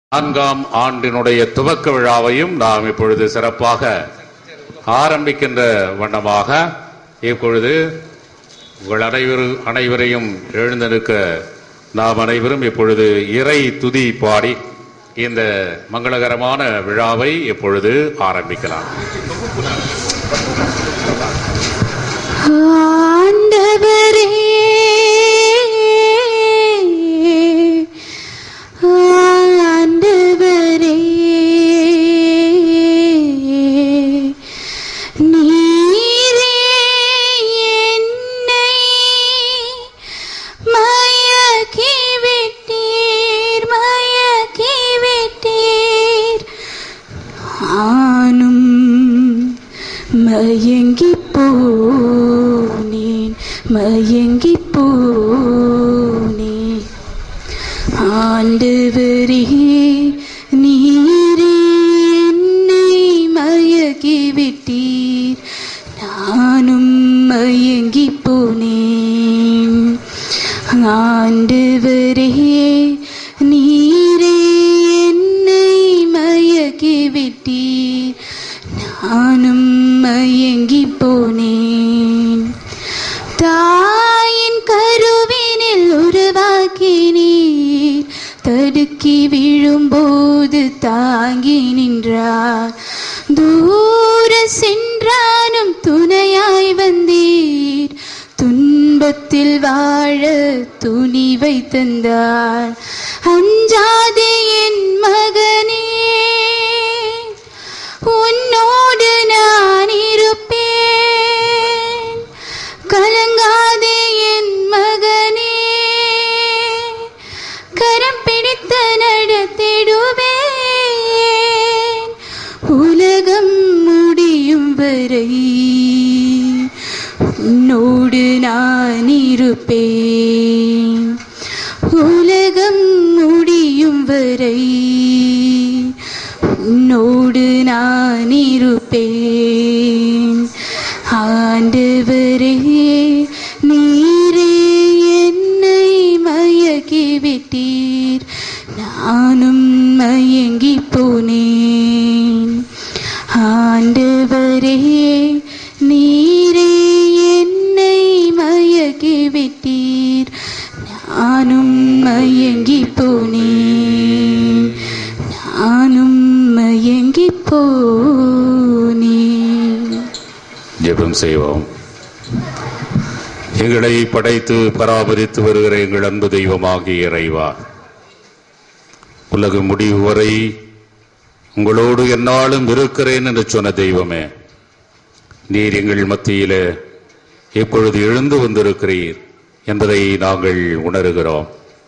நான்காம் ஆண்டினுடைய துவக்க விழாவையும் நாம் இப்பொழுது சிறப்பாக ஆரம்பிக்கின்ற வண்ணமாக இப்பொழுது உங்கள் அனைவரு அனைவரையும் எழுந்திருக்க நாம் அனைவரும் இப்பொழுது இறை துதி பாடி இந்த மங்களகரமான விழாவை இப்பொழுது ஆரம்பிக்கலாம் ஆண்டவரே ஆண்டவரே நீரே என்னை மயக்கி விட்டீர் மயக்கி விட்டீர் ஆனும் மயங்கி போனேன் மயங்கி போனேன் ஆண்டவரே நீரே என்னை மயக்கி விட்டீர் நானும் மயங்கி போனேன் ஆண்டவரே நீரே என்னை மயக்கி விட்டீர் நானும் மயங்கி போனேன் தாயின் கருவினில் உருவாக்கினீர் தடுக்கி விழும்போது தாங்கி நின்றார் தூர சென்றானும் துணையாய் வந்தீர் துன்பத்தில் வாழ துணிவை தந்தார் அஞ்சாதே என் மகனே உன்னோடு நான் இருப்பேன் கலங்காதே என் மகனே கரம் பிடித்து நடத்திடுவேன் உலகம் முடியும் வரை உன்னோடு நான் இருப்பேன் உலகம் முடியும் வரை உன்னோடு நான் இருப்பேன் ஆண்டவரே நீரே என்னை மயக்கி விட்டீர் நானும் மயங்கி போனேன் ஆண்டவரே நீரே என்னை மயக்கி விட்டீர் நானும் மயங்கி போனேன் நானும் மயங்கி போனேன் ஜெபம் செய்வோம் எங்களை படைத்து பராமரித்து வருகிற எங்கள் அன்பு தெய்வமாகிய இறைவா உலக முடிவு வரை உங்களோடு என்னாலும் இருக்கிறேன் என்று சொன்ன தெய்வமே நீர் எங்கள் மத்தியில இப்பொழுது எழுந்து வந்திருக்கிறீர் என்பதை நாங்கள் உணர்கிறோம்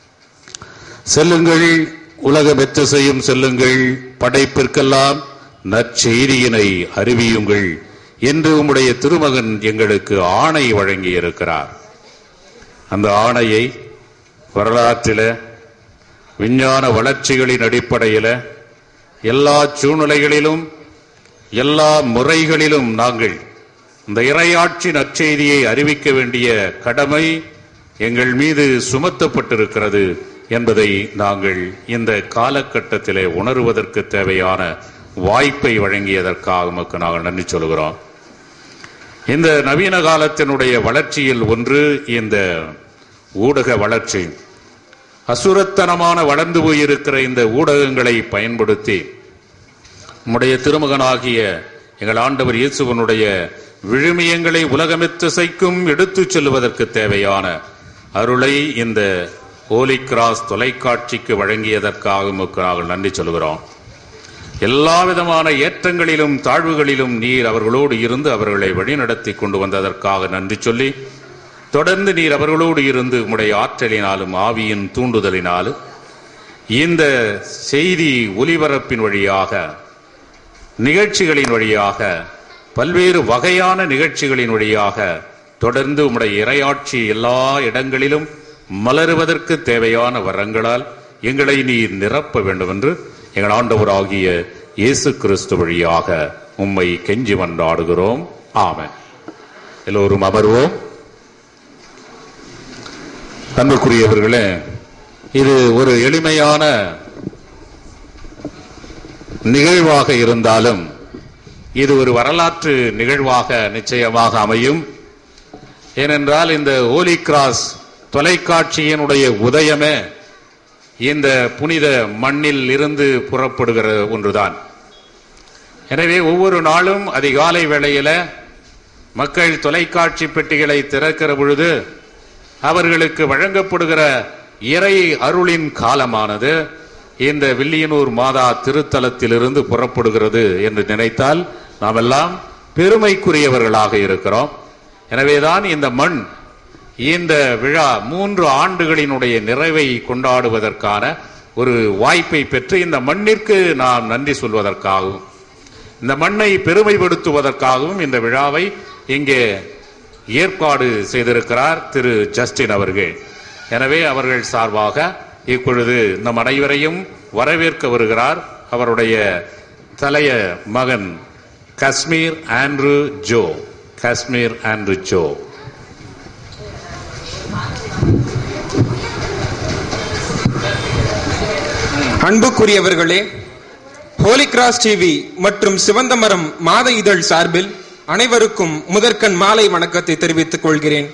செல்லுங்கள் உலக வெற்ற செய்யும் செல்லுங்கள் படைப்பிற்கெல்லாம் நற்செய்தியினை அறிவியுங்கள் என்று உம்முடைய திருமகன் எங்களுக்கு ஆணை வழங்கி இருக்கிறார் அந்த ஆணையை வரலாற்றில விஞ்ஞான வளர்ச்சிகளின் அடிப்படையில எல்லா சூழ்நிலைகளிலும் எல்லா முறைகளிலும் நாங்கள் இந்த இறையாட்சி நற்செய்தியை அறிவிக்க வேண்டிய கடமை எங்கள் மீது சுமத்தப்பட்டிருக்கிறது என்பதை நாங்கள் இந்த காலகட்டத்திலே உணர்வதற்கு தேவையான வாய்ப்பை வழங்கியதற்காக உமக்கு நாங்கள் நன்றி சொல்கிறோம் இந்த நவீன காலத்தினுடைய வளர்ச்சியில் ஒன்று இந்த ஊடக வளர்ச்சி அசுரத்தனமான வளர்ந்து போயிருக்கிற இந்த ஊடகங்களை பயன்படுத்தி நம்முடைய திருமகனாகிய எங்கள் ஆண்டவர் இயேசுவனுடைய விழுமியங்களை உலகமெத்திசைக்கும் எடுத்துச் செல்வதற்கு தேவையான அருளை இந்த ஹோலி கிராஸ் தொலைக்காட்சிக்கு வழங்கியதற்காக உமக்கு நாங்கள் நன்றி சொல்கிறோம் எல்லா விதமான ஏற்றங்களிலும் தாழ்வுகளிலும் நீர் அவர்களோடு இருந்து அவர்களை வழிநடத்தி கொண்டு வந்ததற்காக நன்றி சொல்லி தொடர்ந்து நீர் அவர்களோடு இருந்து உம்முடைய ஆற்றலினாலும் ஆவியின் தூண்டுதலினாலும் இந்த செய்தி ஒலிபரப்பின் வழியாக நிகழ்ச்சிகளின் வழியாக பல்வேறு வகையான நிகழ்ச்சிகளின் வழியாக தொடர்ந்து உம்முடைய இரையாட்சி எல்லா இடங்களிலும் மலருவதற்கு தேவையான வரங்களால் எங்களை நீர் நிரப்ப வேண்டும் என்று எங்கள் ஆண்டவராகிய இயேசு கிறிஸ்து வழியாக உம்மை கெஞ்சி மன்றாடுகிறோம் ஆமென் எல்லோரும் அமர்வோம் அன்புக்குரியவர்களே இது ஒரு எளிமையான நிகழ்வாக இருந்தாலும் இது ஒரு வரலாற்று நிகழ்வாக நிச்சயமாக அமையும் ஏனென்றால் இந்த ஹோலி கிராஸ் தொலைக்காட்சியினுடைய உதயமே இந்த புனித மண்ணில் இருந்து புறப்படுகிற ஒன்றுதான் எனவே ஒவ்வொரு நாளும் அதிகாலை வேளையில மக்கள் தொலைக்காட்சி பெட்டிகளை திறக்கிற பொழுது அவர்களுக்கு வழங்கப்படுகிற இறை அருளின் காலமானது இந்த வில்லியனூர் மாதா திருத்தலத்திலிருந்து புறப்படுகிறது என்று நினைத்தால் நாமெல்லாம் பெருமைக்குரியவர்களாக இருக்கிறோம் எனவேதான் இந்த மண் இந்த விழா மூன்று ஆண்டுகளினுடைய நிறைவை கொண்டாடுவதற்கான ஒரு வாய்ப்பை பெற்று இந்த மண்ணிற்கு நாம் நன்றி சொல்வதற்காகவும் இந்த மண்ணை பெருமைப்படுத்துவதற்காகவும் இந்த விழாவை இங்கே ஏற்பாடு செய்திருக்கிறார் திரு ஜஸ்டின் அவர்கள் எனவே அவர்கள் சார்பாக இப்பொழுது நம் அனைவரையும் வரவேற்க வருகிறார் அவருடைய தலைய மகன் Kashmir Andrew Joe Kashmir Andrew Joe அன்புக்குரியவர்களே ஹோலி கிராஸ் டிவி மற்றும் சிவந்த மரம் மாத இதழ் சார்பில் அனைவருக்கும் முதற்கண் மாலை வணக்கத்தை தெரிவித்துக் கொள்கிறேன்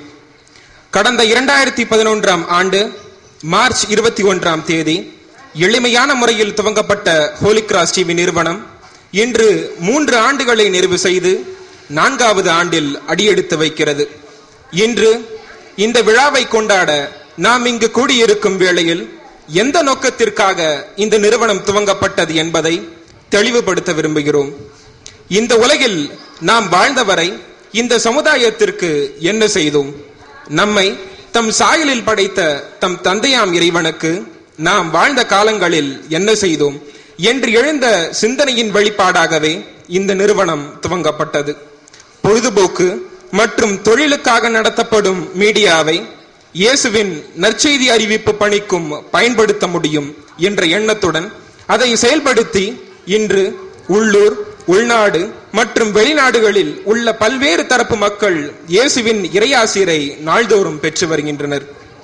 கடந்த இரண்டாயிரத்தி பதினொன்றாம் ஆண்டு மார்ச் இருபத்தி ஒன்றாம் தேதி எளிமையான முறையில் துவங்கப்பட்ட ஹோலி கிராஸ் டிவி நிறுவனம் இன்று மூன்று ஆண்டுகளை நிறைவு செய்து நான்காவது ஆண்டில் அடியெடுத்து வைக்கிறது இன்று இந்த விழாவை கொண்டாட நாம் இங்கு கூடியிருக்கும் வேளையில் எந்த நோக்கத்திற்காக இந்த நிறுவனம் துவங்கப்பட்டது என்பதை தெளிவுபடுத்த விரும்புகிறோம் இந்த உலகில் நாம் வாழ்ந்தவரை இந்த சமுதாயத்திற்கு என்ன செய்தோம் நம்மை தம் சாயலில் படைத்த தம் தந்தையாம் இறைவனுக்கு நாம் வாழ்ந்த காலங்களில் என்ன செய்தோம் என்று எழுந்த சிந்தனையின் வெளிப்பாடாகவே இந்த நிறுவனம் துவங்கப்பட்டது பொழுதுபோக்கு மற்றும் தொழிலுக்காக நடத்தப்படும் மீடியாவை இயேசுவின் நற்செய்தி அறிவிப்பு பணிக்கும் பயன்படுத்த முடியும் என்ற எண்ணத்துடன் அதை செயல்படுத்தி இன்று உள்ளூர் உள்நாடு மற்றும் வெளிநாடுகளில் உள்ள பல்வேறு தரப்பு மக்கள் இயேசுவின் இறையாசிரை நாள்தோறும் பெற்று வருகின்றனர்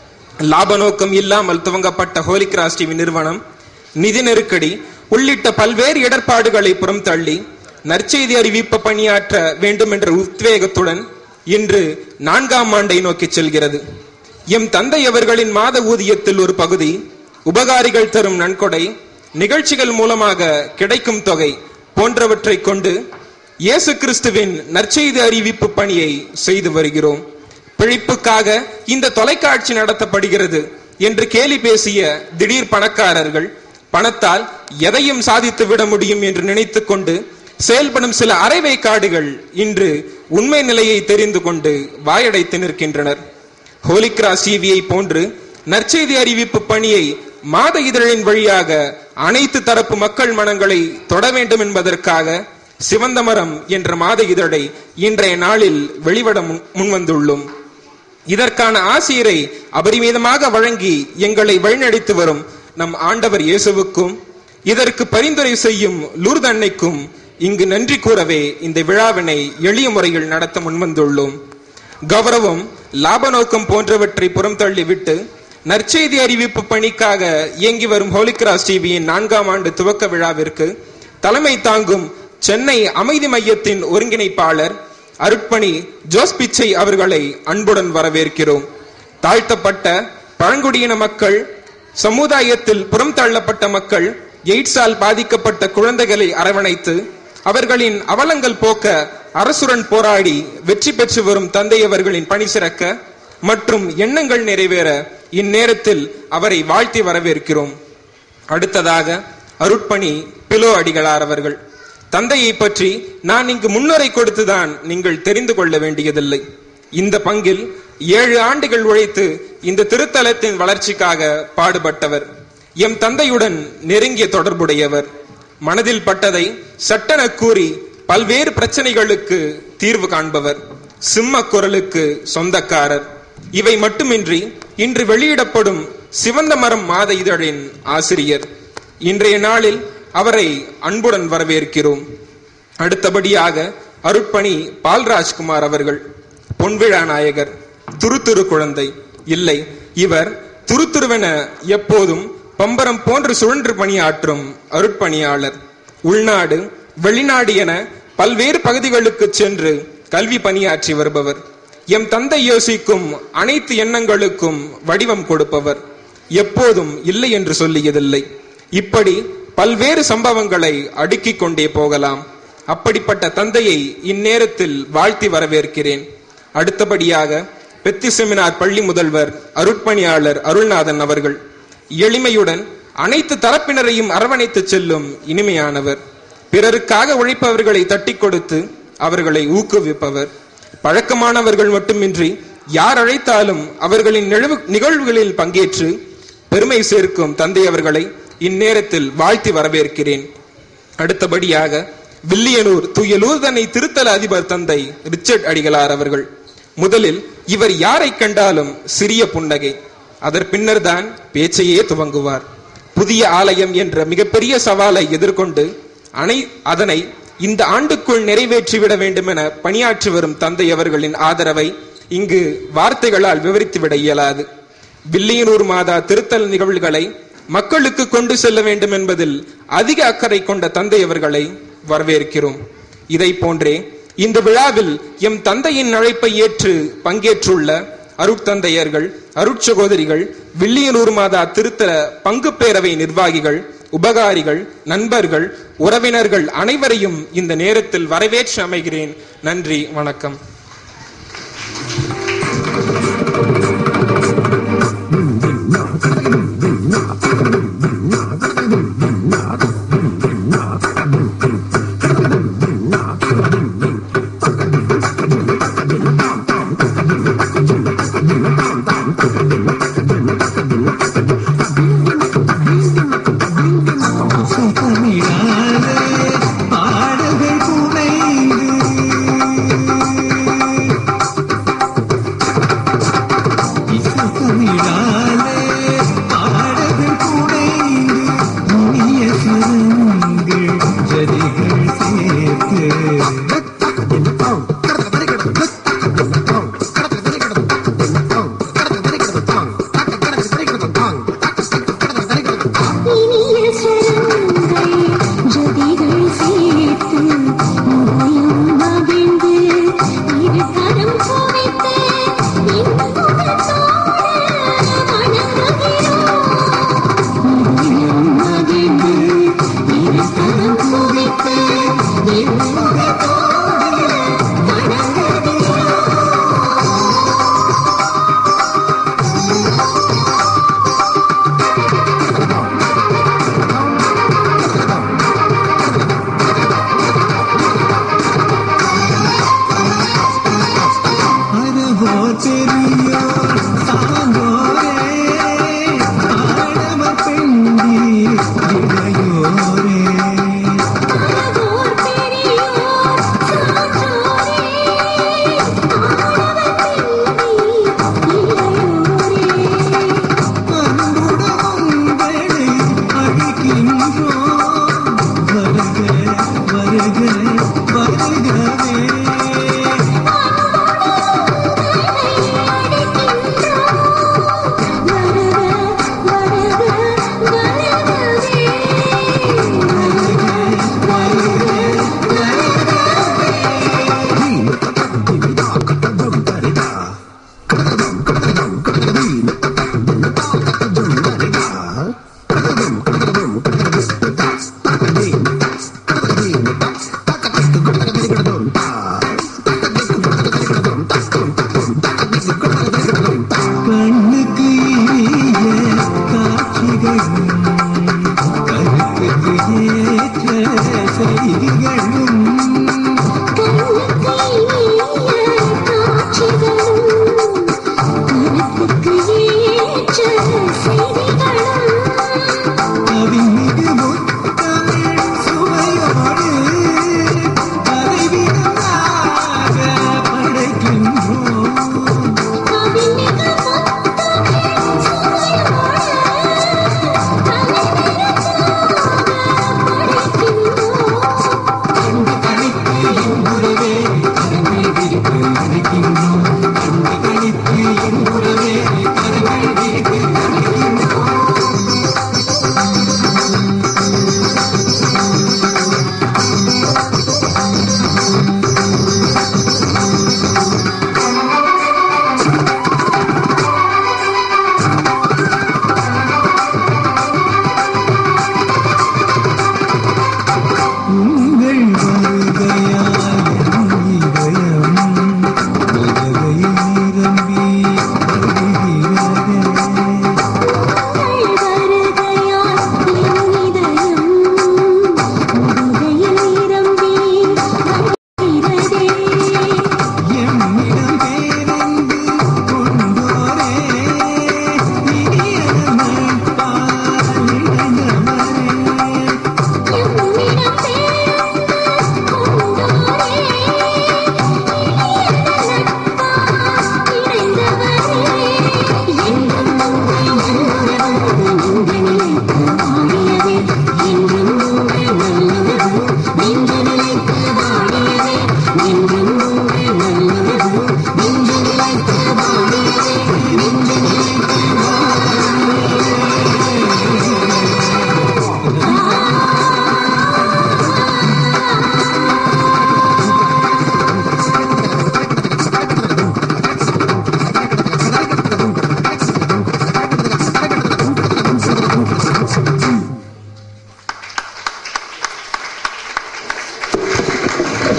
லாப நோக்கம் இல்லாமல் துவங்கப்பட்ட ஹோலி கிராஸ் டிவி நிறுவனம் நிதி நெருக்கடி உள்ளிட்ட பல்வேறு இடர்பாடுகளை புறம் தள்ளி நற்செய்தி அறிவிப்பு பணியாற்ற வேண்டும் என்ற உத்வேகத்துடன் இன்று நான்காம் ஆண்டை நோக்கி செல்கிறது எம் தந்தை அவர்களின் மாத ஊதியத்தில் ஒரு பகுதி உபகாரிகள் தரும் நன்கொடை நிகழ்ச்சிகள் மூலமாக கிடைக்கும் தொகை போன்றவற்றை கொண்டு இயேசு கிறிஸ்துவின் நற்செய்தி அறிவிப்பு பணியை செய்து வருகிறோம் பிழைப்புக்காக இந்த தொலைக்காட்சி நடத்தப்படுகிறது என்று கேலி பேசிய திடீர் பணக்காரர்கள் பணத்தால் எதையும் சாதித்து விட முடியும் என்று நினைத்துக் கொண்டு செயல்படும் சில அரைவைக்காடுகள் இன்று உண்மை நிலையை தெரிந்து கொண்டு வாயடைத்து நிற்கின்றனர் ஹோலி கிராஸ் டிவியை போன்று நற்செய்தி அறிவிப்பு பணியை மாத இதழின் வழியாக அனைத்து தரப்பு மக்கள் மனங்களை தொட வேண்டும் என்பதற்காக சிவந்த மரம் என்ற மாத இதழை இன்றைய நாளில் வெளிவிட முன் முன்வந்துள்ளோம் இதற்கான ஆசிரியரை அபரிமிதமாக வழங்கி எங்களை வழிநடத்தி வரும் நம் ஆண்டவர் இயேசுவுக்கும் இதற்கு பரிந்துரை செய்யும் லூர்து அன்னைக்கும் இங்கு நன்றி கூறவே இந்த விழாவினை எளிய முறையில் நடத்த முன்வந்துள்ளோம் கௌரவம் லாப நோக்கம் போன்றவற்றை புறம் தள்ளிவிட்டு நற்செய்தி அறிவிப்பு பணிக்காக இயங்கி வரும் ஹோலிகிராஸ் டிவியின் நான்காம் ஆண்டு துவக்க விழாவிற்கு தலைமை தாங்கும் சென்னை அமைதி மையத்தின் ஒருங்கிணைப்பாளர் அருட்பணி ஜோஸ் பிச்சை அவர்களை அன்புடன் வரவேற்கிறோம் தாழ்த்தப்பட்ட பழங்குடியின மக்கள் சமுதாயத்தில் புறம் தள்ளப்பட்ட மக்கள் எய்ட்ஸால் பாதிக்கப்பட்ட குழந்தைகளை அரவணைத்து அவர்களின் அவலங்கள் போக்க அரசுடன் போராடி வெற்றி பெற்று வரும் தந்தை அவர்களின் பணி சிறக்க மற்றும் எண்ணங்கள் நிறைவேற இந்நேரத்தில் அவரை வாழ்த்தி வரவேற்கிறோம் அடுத்ததாக அருட்பணி பிலோ அடிகளார் அவர்கள் தந்தையை பற்றி நான் இங்கு முன்னுரை கொடுத்துதான் நீங்கள் தெரிந்து கொள்ள வேண்டியதில்லை இந்த பங்கில் ஏழு ஆண்டுகள் உழைத்து இந்த திருத்தலத்தின் வளர்ச்சிக்காக பாடுபட்டவர் எம் தந்தையுடன் நெருங்கிய தொடர்புடையவர் மனதில் பட்டதை சட்டென கூறி பல்வேறு பிரச்சனைகளுக்கு தீர்வு காண்பவர் சிம்ம குரலுக்கு சொந்தக்காரர் இவை மட்டுமின்றி இன்று வெளியிடப்படும் சிவந்த மரம் மாத இதழின் ஆசிரியர் இன்றைய நாளில் அவரை அன்புடன் வரவேற்கிறோம் அடுத்தபடியாக அருட்பணி பால்ராஜ்குமார் அவர்கள் பொன்விழா நாயகர் துருத்துரு குழந்தை இல்லை இவர் துருத்துருவென எப்போதும் பம்பரம் போன்று சுழன்று பணியாற்றும் அருட்பணியாளர் உள்நாடு வெளிநாடு என பல்வேறு பகுதிகளுக்கு சென்று கல்வி பணியாற்றி வருபவர் எம் தந்தை யோசிக்கும் அனைத்து எண்ணங்களுக்கும் வடிவம் கொடுப்பவர் எப்போதும் இல்லை என்று சொல்லியதில்லை இப்படி பல்வேறு சம்பவங்களை அடுக்கிக் கொண்டே போகலாம் அப்படிப்பட்ட தந்தையை இந்நேரத்தில் வாழ்த்தி வரவேற்கிறேன் அடுத்தபடியாக பெத்தி செமினார் பள்ளி முதல்வர் அருட்பணியாளர் அருள்நாதன் அவர்கள் எளிமையுடன் அனைத்து தரப்பினரையும் அரவணைத்து செல்லும் இனிமையானவர் பிறருக்காக உழைப்பவர்களை தட்டி கொடுத்து அவர்களை ஊக்குவிப்பவர் பழக்கமானவர்கள் மட்டுமின்றி யார் அழைத்தாலும் அவர்களின் நிகழ்வு நிகழ்வுகளில் பங்கேற்று பெருமை சேர்க்கும் தந்தை அவர்களை இந்நேரத்தில் வாழ்த்தி வரவேற்கிறேன் அடுத்தபடியாக வில்லியனூர் தூய லூர்தனை திருத்தல அதிபர் தந்தை ரிச்சர்ட் அடிகளார் அவர்கள் முதலில் இவர் யாரை கண்டாலும் சிறிய புன்னகை அதன் பின்னர்தான் பேச்சையே துவங்குவார் புதிய ஆலயம் என்ற மிகப்பெரிய சவாலை எதிர்கொண்டு அனை அதனை இந்த ஆண்டுக்குள் நிறைவேற்றிவிட வேண்டும் என பணியாற்றி வரும் தந்தை அவர்களின் ஆதரவை இங்கு வார்த்தைகளால் விவரித்துவிட இயலாது வில்லியனூர் மாதா திருத்தல் நிகழ்வுகளை மக்களுக்கு கொண்டு செல்ல வேண்டும் என்பதில் அதிக அக்கறை கொண்ட தந்தை அவர்களை வரவேற்கிறோம் இதை போன்றே இந்த விழாவில் எம் தந்தையின் அழைப்பை ஏற்று பங்கேற்றுள்ள அருட்தந்தையர்கள் அருட்சகோதரிகள் வில்லியனூர் மாதா திருத்தல பங்கு பேரவை நிர்வாகிகள் உபகாரிகள் நண்பர்கள் உறவினர்கள் அனைவரையும் இந்த நேரத்தில் வரவேற்று அமைகிறேன் நன்றி வணக்கம் பாடுகள் புனைந்து இசைத்தமிழாலே பாடுகள் புனைந்து இனிய சுரங்கள் ஜதிகள் சேர்த்து இனிய ஸ்வரங்கள் ஜதிகள் சேர்த்து உதயம் மகிழ்ந்து இரு கரம் குவித்து இன்புகத்தோடு வணங்குகிறோம் உதயம் மகிழ்ந்து இரு கரம் குவித்து இன்புகத்தோடு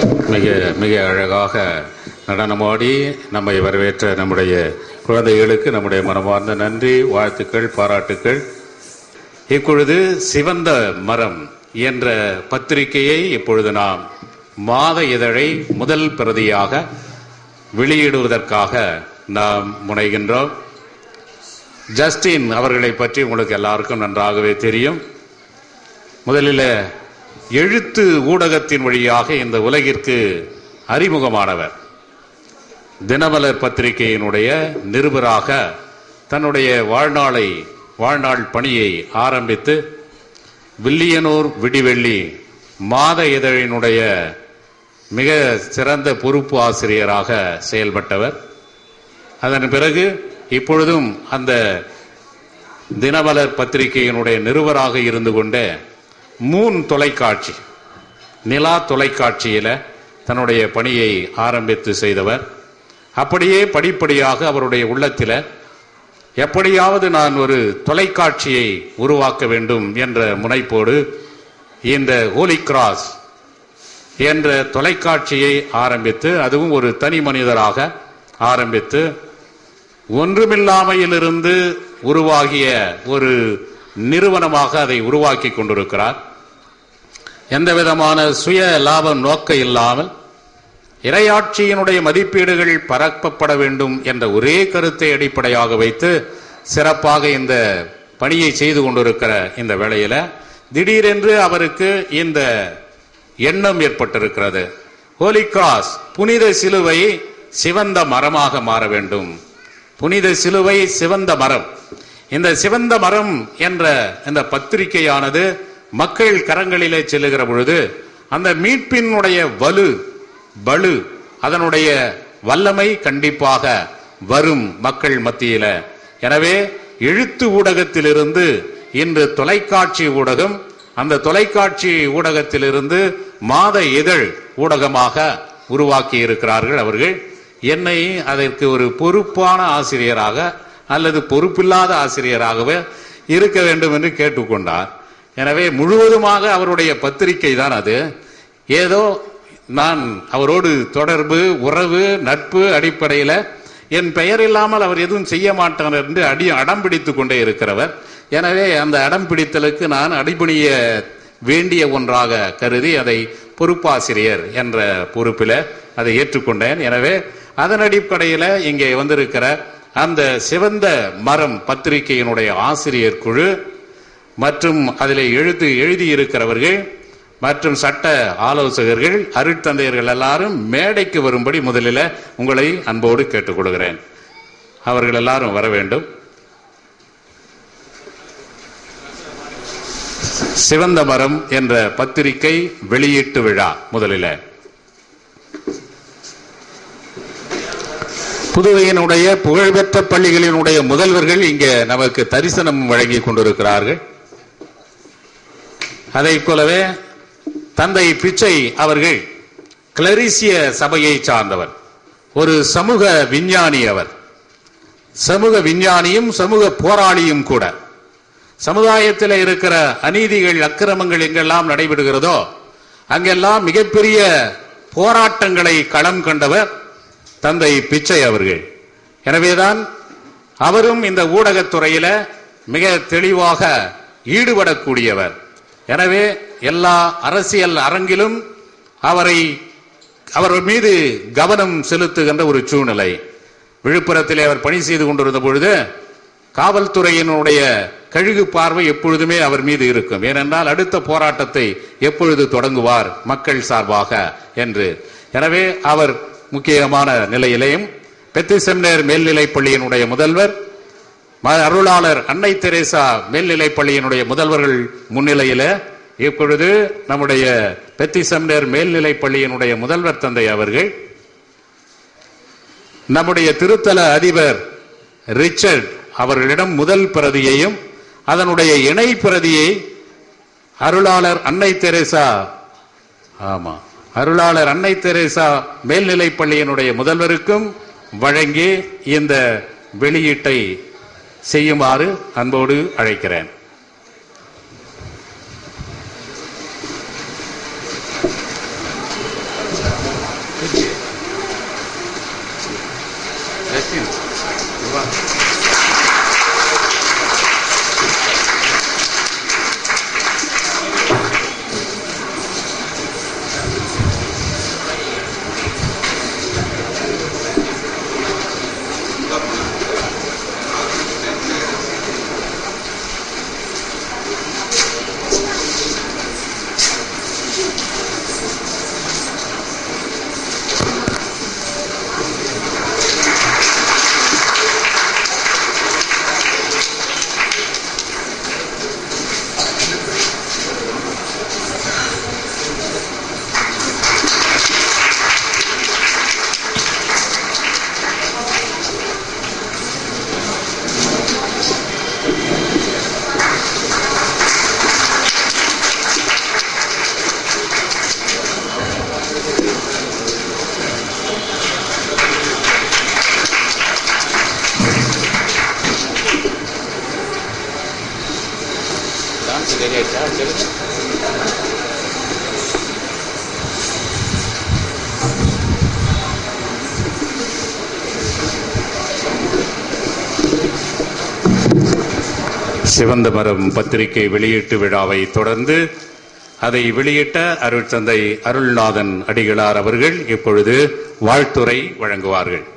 மிக மிக அழகாக நடனமாடி நம்மை வரவேற்ற நம்முடைய குழந்தைகளுக்கு நம்முடைய மனமார்ந்த நன்றி வாழ்த்துக்கள் பாராட்டுக்கள் இப்பொழுது சிவந்த மரம் என்ற பத்திரிகையை இப்பொழுது நாம் மாத இதழை முதல் பிரதியாக வெளியிடுவதற்காக நாம் முனைகின்றோம் ஜஸ்டின் அவர்களை பற்றி உங்களுக்கு எல்லாருக்கும் நன்றாகவே தெரியும் முதலில் எழுத்து ஊடகத்தின் வழியாக இந்த உலகிற்கு அறிமுகமானவர் தினமலர் பத்திரிகையினுடைய நிருபராக தன்னுடைய வாழ்நாளை வாழ்நாள் பணியை ஆரம்பித்து வில்லியனூர் விடிவெள்ளி மாத இதழினுடைய மிக சிறந்த பொறுப்பு ஆசிரியராக செயல்பட்டவர் அதன் பிறகு இப்பொழுதும் அந்த தினமலர் பத்திரிகையினுடைய நிருபராக இருந்து கொண்டே மூன் தொலைக்காட்சி நிலா தொலைக்காட்சியில தன்னுடைய பணியை ஆரம்பித்து செய்தவர் அப்படியே படிப்படியாக அவருடைய உள்ளத்தில் எப்படியாவது நான் ஒரு தொலைக்காட்சியை உருவாக்க வேண்டும் என்ற முனைப்போடு இந்த ஹோலி கிராஸ் என்ற தொலைக்காட்சியை ஆரம்பித்து அதுவும் ஒரு தனி மனிதராக ஆரம்பித்து ஒன்றுமில்லாமையிலிருந்து உருவாகிய ஒரு நிறுவனமாக அதை உருவாக்கி கொண்டிருக்கிறார் எந்த விதமான சுய லாபம் நோக்க இல்லாமல் இரையாட்சியினுடைய மதிப்பீடுகள் பரப்பப்பட வேண்டும் என்ற ஒரே கருத்தை அடிப்படையாக வைத்து சிறப்பாக இந்த பணியை செய்து கொண்டிருக்கிற இந்த வேளையில திடீரென்று அவருக்கு இந்த எண்ணம் ஏற்பட்டிருக்கிறது ஹோலி கிராஸ் புனித சிலுவை சிவந்த மரமாக மாற வேண்டும் புனித சிலுவை சிவந்த மரம் இந்த சிவந்த மரம் என்ற இந்த பத்திரிகையானது மக்கள் கரங்களிலே செல்லுகிற பொழுது அந்த மீட்பினுடைய வலு பலு அதனுடைய வல்லமை கண்டிப்பாக வரும் மக்கள் மத்தியில எனவே எழுத்து ஊடகத்திலிருந்து இன்று தொலைக்காட்சி ஊடகம் அந்த தொலைக்காட்சி ஊடகத்திலிருந்து மாத இதழ் ஊடகமாக உருவாக்கி இருக்கிறார்கள் அவர்கள் என்னை அதற்கு ஒரு பொறுப்பான ஆசிரியராக அல்லது பொறுப்பில்லாத ஆசிரியராகவே இருக்க வேண்டும் என்று கேட்டுக்கொண்டார் எனவே முழுவதுமாக அவருடைய பத்திரிகை தான் அது ஏதோ நான் அவரோடு தொடர்பு உறவு நட்பு அடிப்படையில் என் பெயர் இல்லாமல் அவர் எதுவும் செய்ய மாட்டார் என்று அடி அடம் பிடித்து கொண்டே இருக்கிறவர் எனவே அந்த அடம் பிடித்தலுக்கு நான் அடிபணிய வேண்டிய ஒன்றாக கருதி அதை பொறுப்பாசிரியர் என்ற பொறுப்பில் அதை ஏற்றுக்கொண்டேன் எனவே அதன் அடிப்படையில் இங்கே வந்திருக்கிற அந்த சிவந்த மரம் பத்திரிகையினுடைய ஆசிரியர் குழு மற்றும் அதில் எழுத்து எழுதியிருக்கிறவர்கள் மற்றும் சட்ட ஆலோசகர்கள் அருட்தந்தையர்கள் எல்லாரும் மேடைக்கு வரும்படி முதலில் உங்களை அன்போடு கேட்டுக்கொள்கிறேன் அவர்கள் எல்லாரும் வர வேண்டும் சிவந்த மரம் என்ற பத்திரிகை வெளியீட்டு விழா முதலில் புதுவையினுடைய புகழ்பெற்ற பள்ளிகளினுடைய முதல்வர்கள் இங்கே நமக்கு தரிசனம் வழங்கி கொண்டிருக்கிறார்கள் அதை போலவே தந்தை பிச்சை அவர்கள் கிளரிசிய சபையை சார்ந்தவர் ஒரு சமூக விஞ்ஞானி அவர் சமூக விஞ்ஞானியும் சமூக போராளியும் கூட சமுதாயத்தில் இருக்கிற அநீதிகள் அக்கிரமங்கள் எங்கெல்லாம் நடைபெறுகிறதோ அங்கெல்லாம் மிகப்பெரிய போராட்டங்களை களம் கண்டவர் தந்தை பிச்சை அவர்கள் எனவேதான் அவரும் இந்த ஊடகத்துறையில மிக தெளிவாக ஈடுபடக்கூடியவர் எனவே எல்லா அரசியல் அரங்கிலும் அவரை அவர் மீது கவனம் செலுத்துகின்ற ஒரு சூழ்நிலை விழுப்புரத்திலே அவர் பணி செய்து கொண்டிருந்த பொழுது காவல்துறையினுடைய கழுகு பார்வை எப்பொழுதுமே அவர் மீது இருக்கும் ஏனென்றால் அடுத்த போராட்டத்தை எப்பொழுது தொடங்குவார் மக்கள் சார்பாக என்று எனவே அவர் முக்கியமான நிலையிலேயும் பெத்தி செமினர் மேல்நிலைப் பள்ளியினுடைய முதல்வர் ம- அருளாளர் அன்னை தெரேசா மேல்நிலைப் பள்ளியினுடைய முதல்வர்கள் முன்னிலையில இப்பொழுது நம்முடைய பெத்தி செமினர் மேல்நிலைப் பள்ளியினுடைய முதல்வர் தந்தை அவர்கள் நம்முடைய திருத்தல அதிபர் ரிச்சர்ட் அவர்களிடம் முதல் பிரதியையும் அதனுடைய இணை பிரதியை அருளாளர் அன்னை தெரேசா ஆமா அருளாளர் அன்னை தெரேசா மேல்நிலைப் பள்ளியினுடைய முதல்வருக்கும் வழங்கி இந்த வெளியீட்டை செய்யுமாறு அன்போடு அழைக்கிறேன் சிவந்த மரம் பத்திரிகை வெளியீட்டு விழாவை தொடர்ந்து அதை வெளியிட்ட அருட்தந்தை அருள்நாதன் அடிகளார் அவர்கள் இப்பொழுது வாழ்த்துரை வழங்குவார்கள்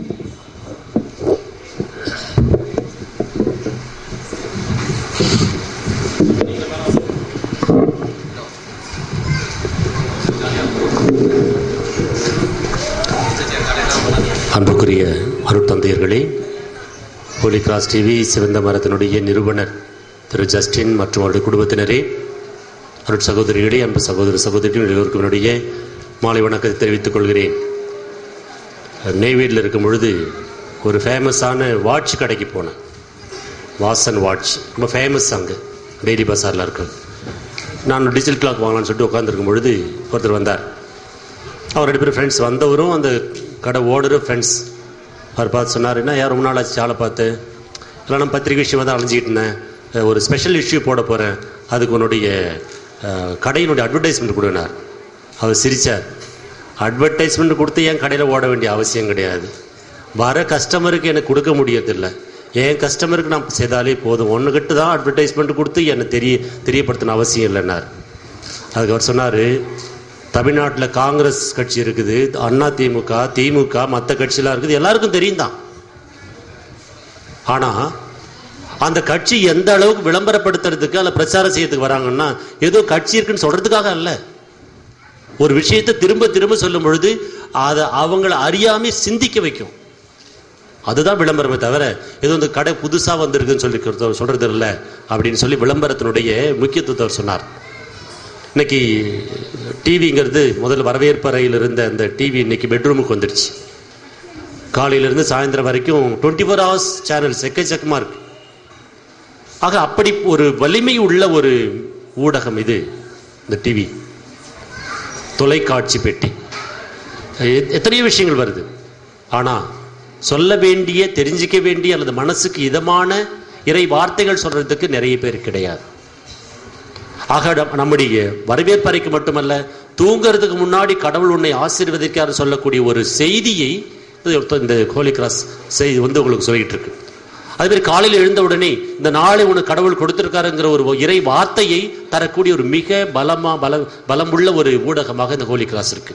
அன்புக்குரிய அருட்தந்தையர்களே ஹோலி கிராஸ் டிவி சிவந்த மரத்தினுடைய நிறுவனர் திரு ஜஸ்டின் மற்றும் அவருடைய குடும்பத்தினரே அருட் சகோதரிகளே அன்பு சகோதர சகோதரிகள் எல்லோருக்கும் என்னுடைய மாலை வணக்கத்தை தெரிவித்துக் கொள்கிறேன் நெய்வேலியில் இருக்கும் பொழுது ஒரு ஃபேமஸான வாட்ச் கடைக்கு போனேன் வாசன் வாட்ச் ரொம்ப ஃபேமஸ் அங்கே டெய்லி பஸாரில் இருக்கும் நான் டிஜிட்டல் கிளாக் வாங்கலாம்னு சொல்லிட்டு உட்காந்துருக்கும் பொழுது ஒருத்தர் வந்தார் அவர் ரெண்டு பேரும் ஃப்ரெண்ட்ஸ் வந்தவரும் அந்த கடை ஓனரும் ஃப்ரெண்ட்ஸ் அவர் பார்த்து சொன்னார் என்ன யார் ரொம்ப நாள் ஆச்சு ஆளை பார்த்து இல்லை நான் பத்திரிகை விஷயமா தான் அலைஞ்சிக்கிட்டு இருந்தேன் அஹ் ஒரு ஸ்பெஷல் இஷ்யூ போட போகிறேன் அதுக்கு உன்னுடைய அஹ், கடையினுடைய அட்வர்டைஸ்மெண்ட் கொடுனார் அவர் சிரித்தார் அட்வர்டைஸ்மெண்ட் கொடுத்து என் கடையில் ஓட வேண்டிய அவசியம் கிடையாது வர கஸ்டமருக்கு எனக்கு கொடுக்க முடியறதில்ல என் கஸ்டமருக்கு நான் செய்தாலே போதும் ஒன்றுகிட்ட தான் அட்வர்டைஸ்மெண்ட் கொடுத்து என்னை தெரிய தெரியப்படுத்தின அவசியம் இல்லைன்னார் அதுக்கு அவர் சொன்னார் தமிழ்நாட்டில் காங்கிரஸ் கட்சி இருக்குது அண்ணா திமுக திமுக மற்ற கட்சியெல்லாம் இருக்குது எல்லாருக்கும் தெரியும் தான் ஆனால் அந்த கட்சி எந்த அளவுக்கு விளம்பரப்படுத்துறதுக்கு அல்ல பிரச்சாரம் செய்யறதுக்கு வராங்கன்னா ஏதோ கட்சி இருக்குன்னு சொல்றதுக்காக அல்ல ஒரு விஷயத்தை திரும்ப திரும்ப சொல்லும் பொழுது அதை அவங்கள அறியாம சிந்திக்க வைக்கும் அதுதான் விளம்பரமே தவிர ஏதோ இந்த கடை புதுசா வந்திருக்குன்னு சொல்லி சொல்றது இல்லை அப்படின்னு சொல்லி விளம்பரத்தினுடைய முக்கியத்துவத்தை அவர் சொன்னார் இன்னைக்கு டிவிங்கிறது முதல்ல வரவேற்பறையில் இருந்த அந்த டிவி இன்னைக்கு பெட்ரூமுக்கு வந்துடுச்சு காலையிலேருந்து சாயந்தரம் வரைக்கும் டுவெண்ட்டி ஃபோர் ஹவர்ஸ் சேனல்ஸ் எக்கச்சக்கமாக இருக்கு ஆக அப்படி ஒரு வலிமை உள்ள ஒரு ஊடகம் இது இந்த டிவி தொலைக்காட்சி பெட்டி எ- எத்தனையோ விஷயங்கள் வருது ஆனால் சொல்ல வேண்டிய தெரிஞ்சிக்க வேண்டிய அல்லது மனசுக்கு இதமான இறை வார்த்தைகள் சொல்றதுக்கு நிறைய பேர் கிடையாது ஆக நம்- நம்முடைய வரவேற்பறைக்கு மட்டுமல்ல தூங்குறதுக்கு முன்னாடி கடவுள் உன்னை ஆசீர்வதிக்காரு சொல்லக்கூடிய ஒரு செய்தியை இது இந்த ஹோலி கிராஸ் செய்தி வந்து உங்களுக்கு சொல்லிட்டு இருக்கு அதே மாதிரி காலையில் எழுந்த உடனே இந்த நாளை உனக்கு கடவுள் கொடுத்திருக்காருங்கிற ஒரு இறை வார்த்தையை தரக்கூடிய ஒரு மிக பலமா பல பலமுள்ள ஒரு ஊடகமாக இந்த ஹோலி கிராஸ் இருக்கு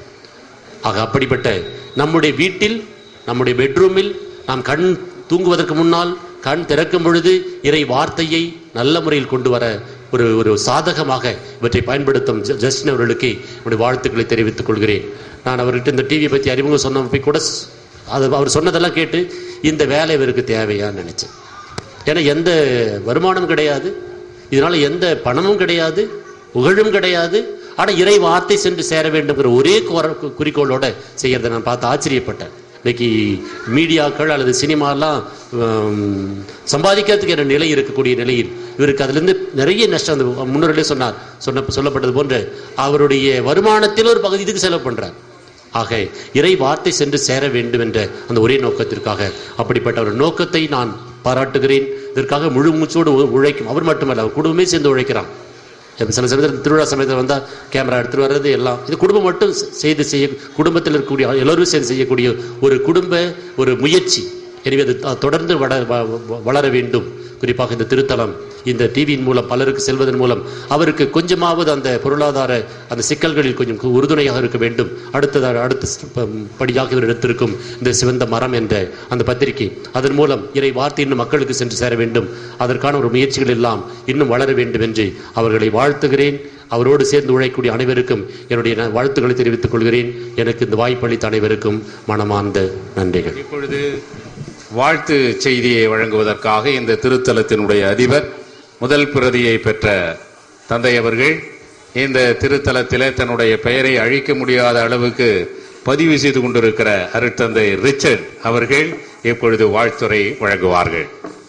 ஆக அப்படிப்பட்ட நம்முடைய வீட்டில் நம்முடைய பெட்ரூமில் நாம் கண் தூங்குவதற்கு முன்னால் கண் திறக்கும் பொழுது இறை வார்த்தையை நல்ல முறையில் கொண்டு வர ஒரு ஒரு சாதகமாக இவற்றை பயன்படுத்தும் ஜ- ஜஸ்டின் அவர்களுக்கு என்னுடைய வாழ்த்துக்களை தெரிவித்துக் கொள்கிறேன் நான் அவர்கிட்ட இந்த டிவியை பற்றி அறிமுகம் சொன்னப்ப கூட ஸ்- அது அவர் சொன்னதெல்லாம் கேட்டு இந்த வேலை இவருக்கு தேவையான்னு நினைச்சேன் ஏன்னா எந்த வருமானம் கிடையாது இதனால எந்த பணமும் கிடையாது புகழும் கிடையாது ஆனா இறை வார்த்தை சென்று சேர வேண்டும்ங்கிற ஒரே கோர- கு- குறிக்கோளோட செய்யறதை நான் பார்த்து ஆச்சரியப்பட்டேன் இன்னைக்கு மீடியாக்கள் அல்லது சினிமாலாம் ஹம், சம்பாதிக்கிறதுக்கு என்ன நிலை இருக்கக்கூடிய நிலையில் இவருக்கு அதிலிருந்து நிறைய நஷ்டம் அந்த முன்னோர்களே சொன்னார் சொன்ன சொல்லப்பட்டது போன்ற அவருடைய வருமானத்தில் ஒரு பகுதி இதுக்கு செலவு பண்றார் ஆக இறை வார்த்தை சென்று சேர வேண்டும் என்ற அந்த ஒரே நோக்கத்திற்காக அப்படிப்பட்ட ஒரு நோக்கத்தை நான் பாராட்டுகிறேன் இதற்காக முழு மூச்சோடு உ- உழைக்கும் அவர் மட்டுமல்ல அவர் குடும்பமே சேர்ந்து உழைக்கிறான் இப்ப சில சமயத்தில் திருவிழா சமயத்தில் வந்தால் கேமரா எடுத்துட்டு வர்றது எல்லாம் இது குடும்பம் மட்டும் செ- செய்து செய்ய குடும்பத்தில் இருக்கக்கூடிய எல்லோரும் சேர்ந்து செய்யக்கூடிய ஒரு குடும்ப ஒரு முயற்சி எனவே அது த- தொடர்ந்து வள வ- வ- வளர வேண்டும் குறிப்பாக இந்த திருத்தலம் இந்த டிவியின் மூலம் பலருக்கு செல்வதன் மூலம் அவருக்கு கொஞ்சமாவது அந்த பொருளாதார அந்த சிக்கல்களில் கொஞ்சம் கு- உறுதுணையாக இருக்க வேண்டும் அடுத்ததாக அடுத்த ஸ்- ப- படியாக இவர் எடுத்திருக்கும் இந்த சிவந்த மரம் என்ற அந்த பத்திரிகை அதன் மூலம் இறை வார்த்தை இன்னும் மக்களுக்கு சென்று சேர வேண்டும் அதற்கான ஒரு முயற்சிகள் எல்லாம் இன்னும் வளர வேண்டும் என்று அவர்களை வாழ்த்துகிறேன் அவரோடு சேர்ந்து உழைக்கக்கூடிய அனைவருக்கும் என்னுடைய ந- வாழ்த்துக்களை தெரிவித்துக் கொள்கிறேன் எனக்கு இந்த வாய்ப்பளித்த அனைவருக்கும் மனமார்ந்த நன்றிகள் இப்பொழுது வாழ்த்து செய்தியை வழங்குவதற்காக இந்த திருத்தலத்தினுடைய அதிபர் முதல் பிரதியை பெற்ற தந்தை அவர்கள் இந்த திருத்தலத்திலே தன்னுடைய பெயரை அழிக்க முடியாத அளவுக்கு பதிவு செய்து கொண்டிருக்கிற அருட்தந்தை ரிச்சர்ட் அவர்கள் இப்பொழுது வாழ்த்துரை வழங்குவார்கள்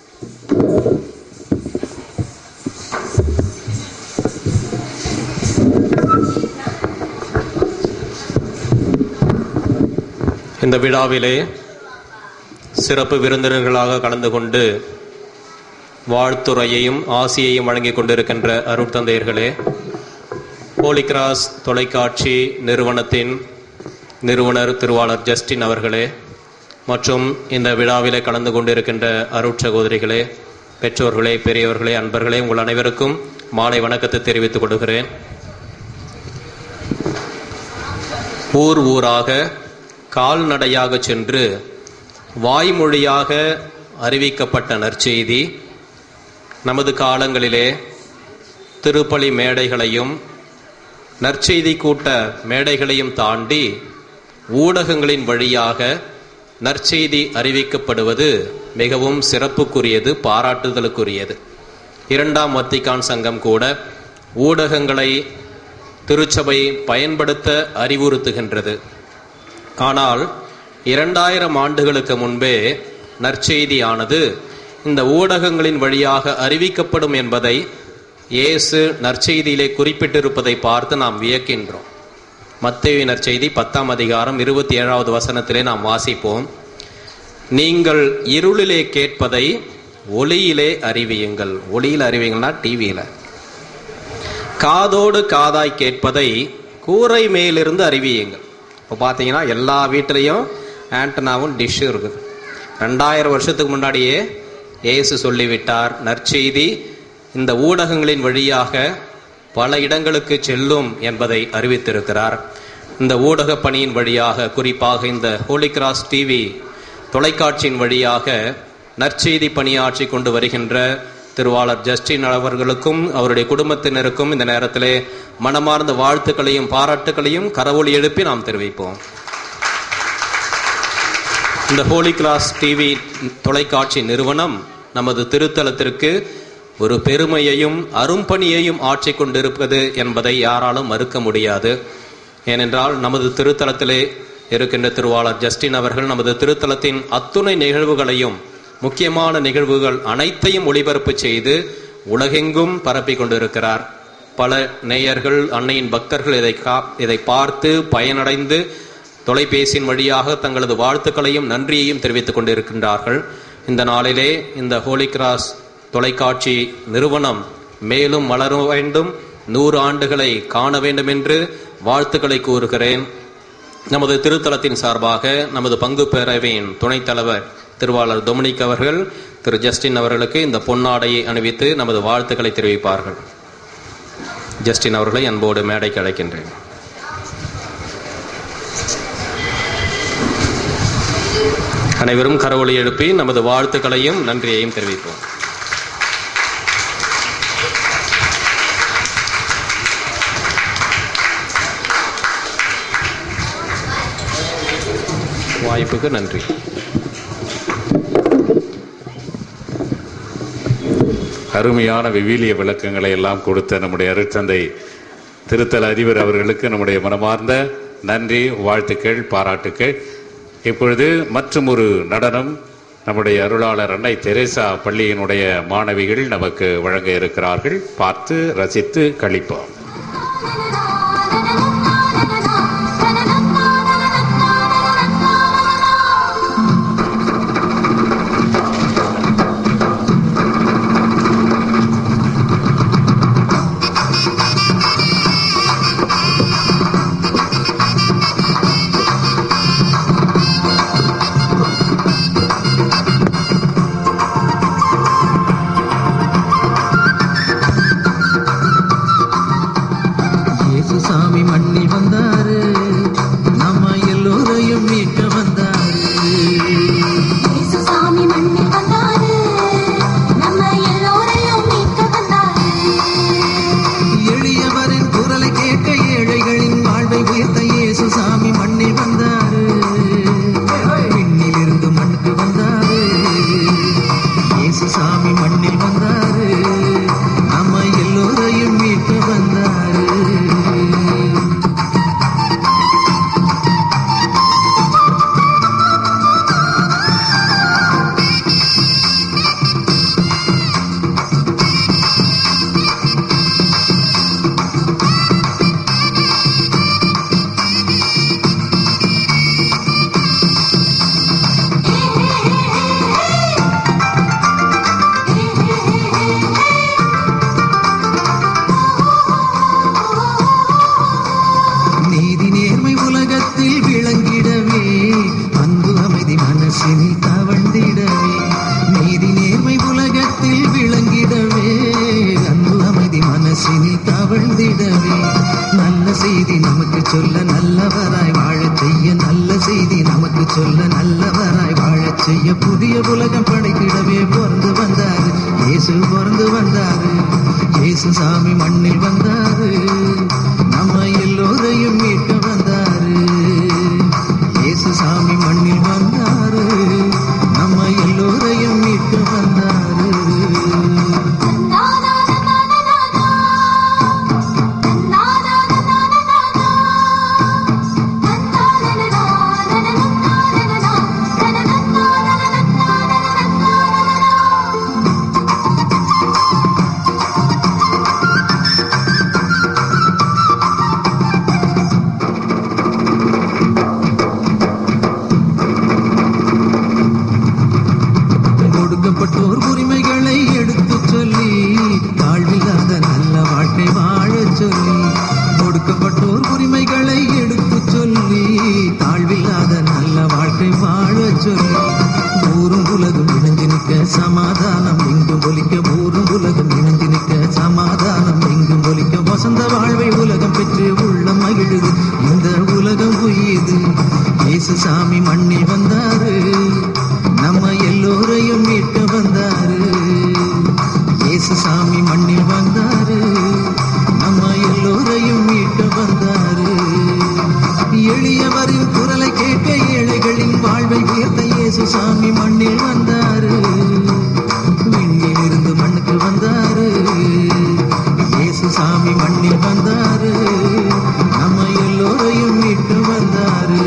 இந்த விழாவிலே சிறப்பு விருந்தினர்களாக கலந்து கொண்டு வாழ்த்துறையையும் ஆசியையும் வழங்கிக் கொண்டிருக்கின்ற அருட்தந்தையர்களே ஹோலி கிராஸ் தொலைக்காட்சி நிறுவனத்தின் நிறுவனர் திருவாளர் ஜஸ்டின் அவர்களே மற்றும் இந்த விழாவிலே கலந்து கொண்டிருக்கின்ற அருட்சகோதரிகளே பெற்றோர்களே பெரியவர்களே அன்பர்களே உங்கள் அனைவருக்கும் மாலை வணக்கத்தை தெரிவித்துக் கொடுக்கிறேன் ஊர் ஊராக கால்நடையாக சென்று வாய்மொழியாக அறிவிக்கப்பட்ட நற்செய்தி நமது காலங்களிலே திருப்பலி மேடைகளையும் நற்செய்தி கூட்ட மேடைகளையும் தாண்டி ஊடகங்களின் வழியாக நற்செய்தி அறிவிக்கப்படுவது மிகவும் சிறப்புக்குரியது பாராட்டுதலுக்குரியது இரண்டாம் வத்திக்கான் சங்கம் கூட ஊடகங்களை திருச்சபை பயன்படுத்த அறிவுறுத்துகின்றது ஆனால் இரண்டாயிரம் ஆண்டுகளுக்கு முன்பே நற்செய்தியானது இந்த ஊடகங்களின் வழியாக அறிவிக்கப்படும் என்பதை இயேசு நற்செய்தியிலே குறிப்பிட்டிருப்பதை பார்த்து நாம் வியக்கின்றோம் மத்தேயு நற்செய்தி பத்தாம் அதிகாரம் இருபத்தி ஏழாவது வசனத்திலே நாம் வாசிப்போம் நீங்கள் இருளிலே கேட்பதை ஒளியிலே அறிவியுங்கள் ஒளியில் அறிவியுங்கள்னா டிவியில காதோடு காதாய் கேட்பதை கூரை மேலிருந்து அறிவியுங்கள் இப்போ பார்த்தீங்கன்னா எல்லா வீட்டிலையும் ஆண்டனாவும் டிஷ்ஷும் இருக்குது ரெண்டாயிரம் வருஷத்துக்கு முன்னாடியே இயேசு சொல்லிவிட்டார் நற்செய்தி இந்த ஊடகங்களின் வழியாக பல இடங்களுக்கு செல்லும் என்பதை அறிவித்திருக்கிறார் இந்த ஊடக பணியின் வழியாக குறிப்பாக இந்த ஹோலி கிராஸ் டிவி தொலைக்காட்சியின் வழியாக நற்செய்தி பணியாற்றி கொண்டு வருகின்ற திருவாளர் ஜஸ்டின் அவர்களுக்கும் அவருடைய குடும்பத்தினருக்கும் இந்த நேரத்திலே மனமார்ந்த வாழ்த்துக்களையும் பாராட்டுகளையும் கரவொலி எழுப்பி நாம் தெரிவிப்போம் இந்த ஹோலி கிளாஸ் டிவி தொலைக்காட்சி நிறுவனம் நமது திருத்தலத்திற்கு ஒரு பெருமையையும் அரும்பணியையும் ஆட்சி கொண்டிருப்பது என்பதை யாராலும் மறுக்க முடியாது ஏனென்றால் நமது திருத்தலத்திலே இருக்கின்ற திருவாளர் ஜஸ்டின் அவர்கள் நமது திருத்தலத்தின் அத்துணை நிகழ்வுகளையும் முக்கியமான நிகழ்வுகள் அனைத்தையும் ஒளிபரப்பு செய்து உலகெங்கும் பரப்பி கொண்டிருக்கிறார் பல நேயர்கள் அன்னையின் பக்தர்கள் இதை கா இதை பார்த்து பயனடைந்து தொலைபேசியின் வழியாக தங்களது வாழ்த்துக்களையும் நன்றியையும் தெரிவித்துக் கொண்டிருக்கின்றார்கள் இந்த நாளிலே இந்த ஹோலி கிராஸ் தொலைக்காட்சி நிறுவனம் மேலும் வளர வேண்டும் நூறு ஆண்டுகளை காண வேண்டும் என்று வாழ்த்துக்களை கூறுகிறேன் நமது திருத்தலத்தின் சார்பாக நமது பங்கு பேரவையின் துணைத் தலைவர் திருவாளர் டொமினிக் அவர்கள் திரு ஜஸ்டின் அவர்களுக்கு இந்த பொன்னாடையை அணிவித்து நமது வாழ்த்துக்களை தெரிவிப்பார்கள் ஜஸ்டின் அவர்களை அன்போடு மேடைக்கு அழைக்கின்றேன் அனைவரும் கரவொலி எழுப்பி நமது வாழ்த்துக்களையும் நன்றியையும் தெரிவிப்போம் வாய்ப்புக்கு நன்றி அருமையான விவிலிய விளக்கங்களை எல்லாம் கொடுத்த நம்முடைய அருட்தந்தை திருத்தல அதிபர் அவர்களுக்கு நம்முடைய மனமார்ந்த நன்றி வாழ்த்துக்கள் பாராட்டுக்கள் இப்பொழுது மற்றும் ஒரு நடனம் நம்முடைய அருளாளர் அன்னை தெரேசா பள்ளியினுடைய மாணவிகள் நமக்கு வழங்க இருக்கிறார்கள் பார்த்து ரசித்து கழிப்போம் இயேசு சாமி மண்ணில் வந்தாரு நம்ம எல்லோரையும் மீட்க வந்தாரு இயேசுசாமி மண்ணில் வந்தாரு நம்ம எல்லோரையும் மீட்க வந்தாரு எளியவரின் குரலை கேட்க ஏழைகளின் வாழ்வை உயர்த்த இயேசு சாமி மண்ணில் வந்தாரு விண்ணிலிருந்து மண்ணுக்கு வந்தாரு இயேசு சாமி மண்ணில் வந்தாரு நம்ம எல்லோரையும் மீட்க வந்தாரு செய்தி நமக்கு சொல்ல நல்லவராய் வாழச் செய்ய நல்ல செய்தி நமக்கு சொல்ல நல்லவராய் வாழச் செய்ய புதிய உலகம் படைத்திடவே பிறந்து வந்தாரு இயேசு பிறந்து வந்தாரு இயேசு சாமி மண்ணில் வந்தாரு நம்ம எல்லோரையும் மீட்க வந்தாரு இயேசு சாமி மண்ணில் வந்தாரு நம்ம எல்லோரையும் மீட்க வந்தாரு கொடுக்கப்பட்டோர் உரிமைகளை எடுத்துச் சொல்லி தாழ்வில்லாத நல்ல வாழ்க்கை வாழச் சொல்லி கொடுக்கப்பட்டோர் உரிமைகளை எடுத்துச் சொல்லி தாழ்வில்லாத நல்ல வாழ்க்கை வாழச் சொல்லி ஊரும் உலகம் இணைஞ்சு நிற்க சமாதானம் எங்கும் ஒலிக்க ஊரும் உலகம் இணைஞ்சு நிற்க சமாதானம் எங்கும் ஒலிக்க வசந்த வாழ்வை உலகம் பெற்று உள்ளம் மகிழுது இந்த உலகம் உயிது இயேசு சாமி மண்ணில் வந்தாரு நம்ம எல்லோரையும் மீட்க வந்தாரு இயேசு சாமி மண்ணில் வந்தாரு நம்ம எல்லோரையும் மீட்க வந்தாரு எளியவரின் குரலை கேட்க ஏழைகளின் வாழ்வை உயர்த்த இயேசு சாமி மண்ணில் வந்தாரு விண்ணில் இருந்து மண்ணுக்கு வந்தாரு இயேசு சாமி மண்ணில் வந்தாரு நம்ம எல்லோரையும் மீட்க வந்தாரு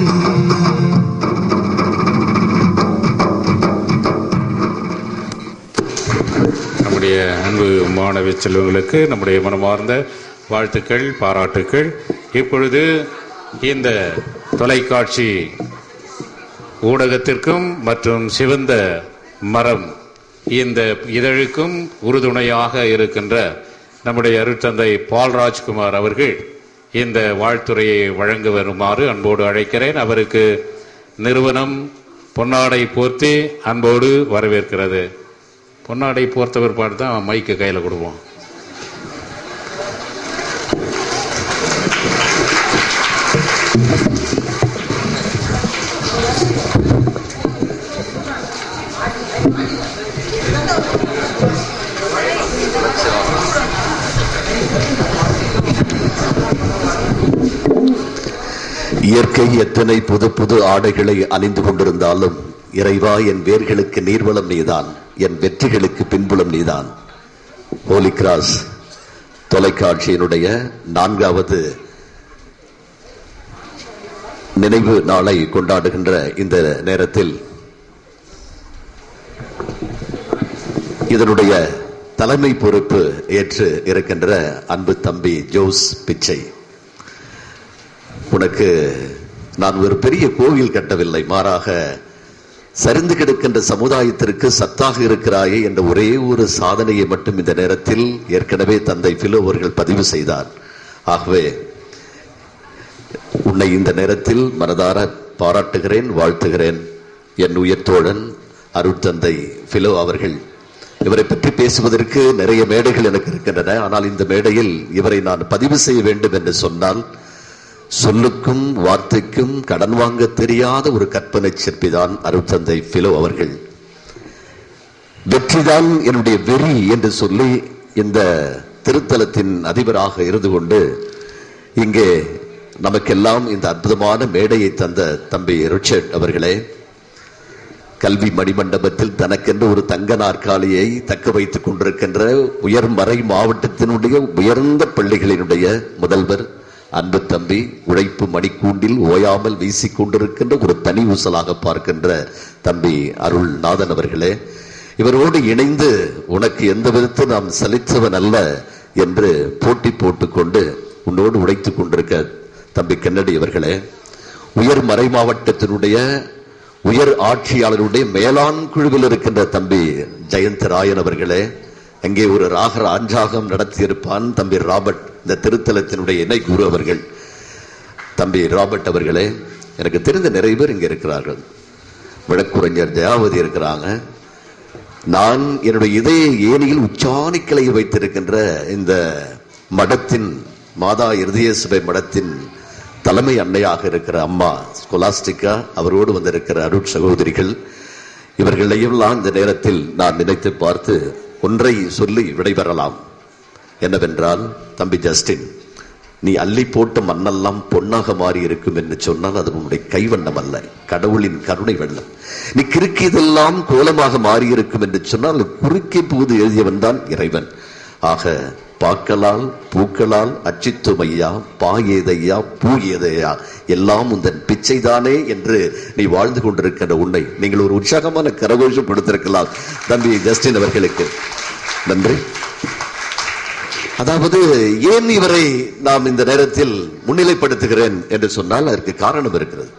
நம்முடைய அன்பு மாணவ செல்வங்களுக்கு நம்முடைய மனமார்ந்த வாழ்த்துக்கள் பாராட்டுக்கள் இப்பொழுது இந்த தொலைக்காட்சி ஊடகத்திற்கும் மற்றும் சிவந்த மரம் இந்த இதழுக்கும் உறுதுணையாக இருக்கின்ற நம்முடைய அருட்தந்தை பால்ராஜ்குமார் அவர்கள் இந்த வாழ்த்துறையை வழங்க வருமாறு அன்போடு அழைக்கிறேன் அவருக்கு நிறுவனம் பொன்னாடை போர்த்தி அன்போடு வரவேற்கிறது பொன்னாடை போர்த்த பிற்பாடு தான் மைக்கு கையில் கொடுப்போம் இயற்கை எத்தனை புது புது ஆடைகளை அணிந்து கொண்டிருந்தாலும் இறைவா என் வேர்களுக்கு நீர்வளம் நீதான் என் வெற்றிகளுக்கு பின்புலம் நீதான் ஹோலி கிராஸ் தொலைக்காட்சியினுடைய நான்காவது நினைவு நாளை கொண்டாடுகின்ற இந்த நேரத்தில் இதனுடைய தலைமை பொறுப்பு ஏற்று இருக்கின்ற அன்பு தம்பி ஜோஸ் பிச்சை உனக்கு நான் ஒரு பெரிய கோவில் கட்டவில்லை மாறாக சரிந்து கிடக்கின்ற சமுதாயத்திற்கு சத்தாக இருக்கிறாயே என்ற ஒரே ஒரு சாதனையை மட்டும் இந்த நேரத்தில் ஏற்கனவே தந்தை பிலோ அவர்கள் பதிவு செய்தார் ஆகவே உன்னை இந்த நேரத்தில் மனதார பாராட்டுகிறேன் வாழ்த்துகிறேன் என் உயர்த்தோழன் அருட்தந்தை பிலோ அவர்கள் இவரை பற்றி பேசுவதற்கு நிறைய மேடைகள் எனக்கு இருக்கின்றன ஆனால் இந்த மேடையில் இவரை நான் பதிவு செய்ய வேண்டும் என்று சொன்னால் சொல்லுக்கும் வார்த்தைக்கும் கடன் வாங்க தெரியாத ஒரு கற்பனை சிற்பிதான் அருட்தந்தை பிலோ அவர்கள் வெற்றிதான் என்னுடைய வெறி என்று சொல்லி இந்த திருத்தலத்தின் அதிபராக இருந்து கொண்டு இங்கே நமக்கெல்லாம் இந்த அற்புதமான மேடையை தந்த தம்பி ரிச்சர்ட் அவர்களே கல்வி மணிமண்டபத்தில் தனக்கென்று ஒரு தங்க நாற்காலியை தக்க வைத்துக் கொண்டிருக்கின்ற உயர்மறை மாவட்டத்தினுடைய உயர்ந்த பள்ளிகளினுடைய முதல்வர் அன்பு தம்பி உழைப்பு மணிக்கூண்டில் ஓயாமல் வீசிக் கொண்டிருக்கின்ற ஒரு தனி ஊசலாக பார்க்கின்ற தம்பி அருள் நாதன் அவர்களே இவரோடு இணைந்து உனக்கு எந்த விதத்தில் நாம் சலித்தவன் அல்ல என்று போட்டி போட்டுக்கொண்டு உன்னோடு உழைத்துக் கொண்டிருக்க தம்பி கன்னடி அவர்களே உயர் மறை மாவட்டத்தினுடைய உயர் ஆட்சியாளருடைய மேலாண் குழுவில் இருக்கின்ற தம்பி ஜெயந்த் ராயன் அவர்களே அங்கே ஒரு ராகர ஆஞ்சாகம் நடத்தியிருப்பான் தம்பி ராபர்ட் இந்த திருத்தலத்தினுடைய இணை குரு அவர்கள் தம்பி ராபர்ட் அவர்களே எனக்கு தெரிந்த நிறைய பேர் இங்க இருக்கிறார்கள் வழக்குரைஞர் ஜெயாவதி இருக்கிறாங்க நான் என்னுடைய இதய ஏனியில் உச்சாணி கிளையை வைத்திருக்கின்ற இந்த மடத்தின் மாதா இருதய சபை மடத்தின் தலைமை அன்னையாக இருக்கிற அம்மா ஸ்கொலாஸ்டிகா அவரோடு வந்திருக்கிற அருட் சகோதரிகள் இவர்களையெல்லாம் இந்த நேரத்தில் நான் நினைத்து பார்த்து ஒன்றை சொல்லி விடைபெறலாம் என்னவென்றால் தம்பி ஜஸ்டின் நீ அள்ளி போட்ட மண்ணெல்லாம் பொன்னாக மாறி இருக்கும் என்று சொன்னால் அது உன்னுடைய கைவண்ணம் அல்ல கடவுளின் கருணை வெள்ளம் நீ கிறுக்கியதெல்லாம் கோலமாக மாறி இருக்கும் என்று சொன்னால் குறுக்கே போது எழுதியவன் தான் இறைவன் ஆக பாக்களால் பூக்களால் அச்சித்தும் ஐயா பா ஏதையா பூ ஏதையா எல்லாம் உந்தன் பிச்சைதானே என்று நீ வாழ்ந்து கொண்டிருக்கின்ற உன்னை நீங்கள் ஒரு உற்சாகமான கரகோஷம் கொடுத்திருக்கலாம் தம்பி ஜஸ்டின் அவர்களுக்கு நன்றி அதாவது ஏன் இவரை நாம் இந்த நேரத்தில் முன்னிலைப்படுத்துகிறேன் என்று சொன்னால் அதற்கு காரணம் இருக்கிறது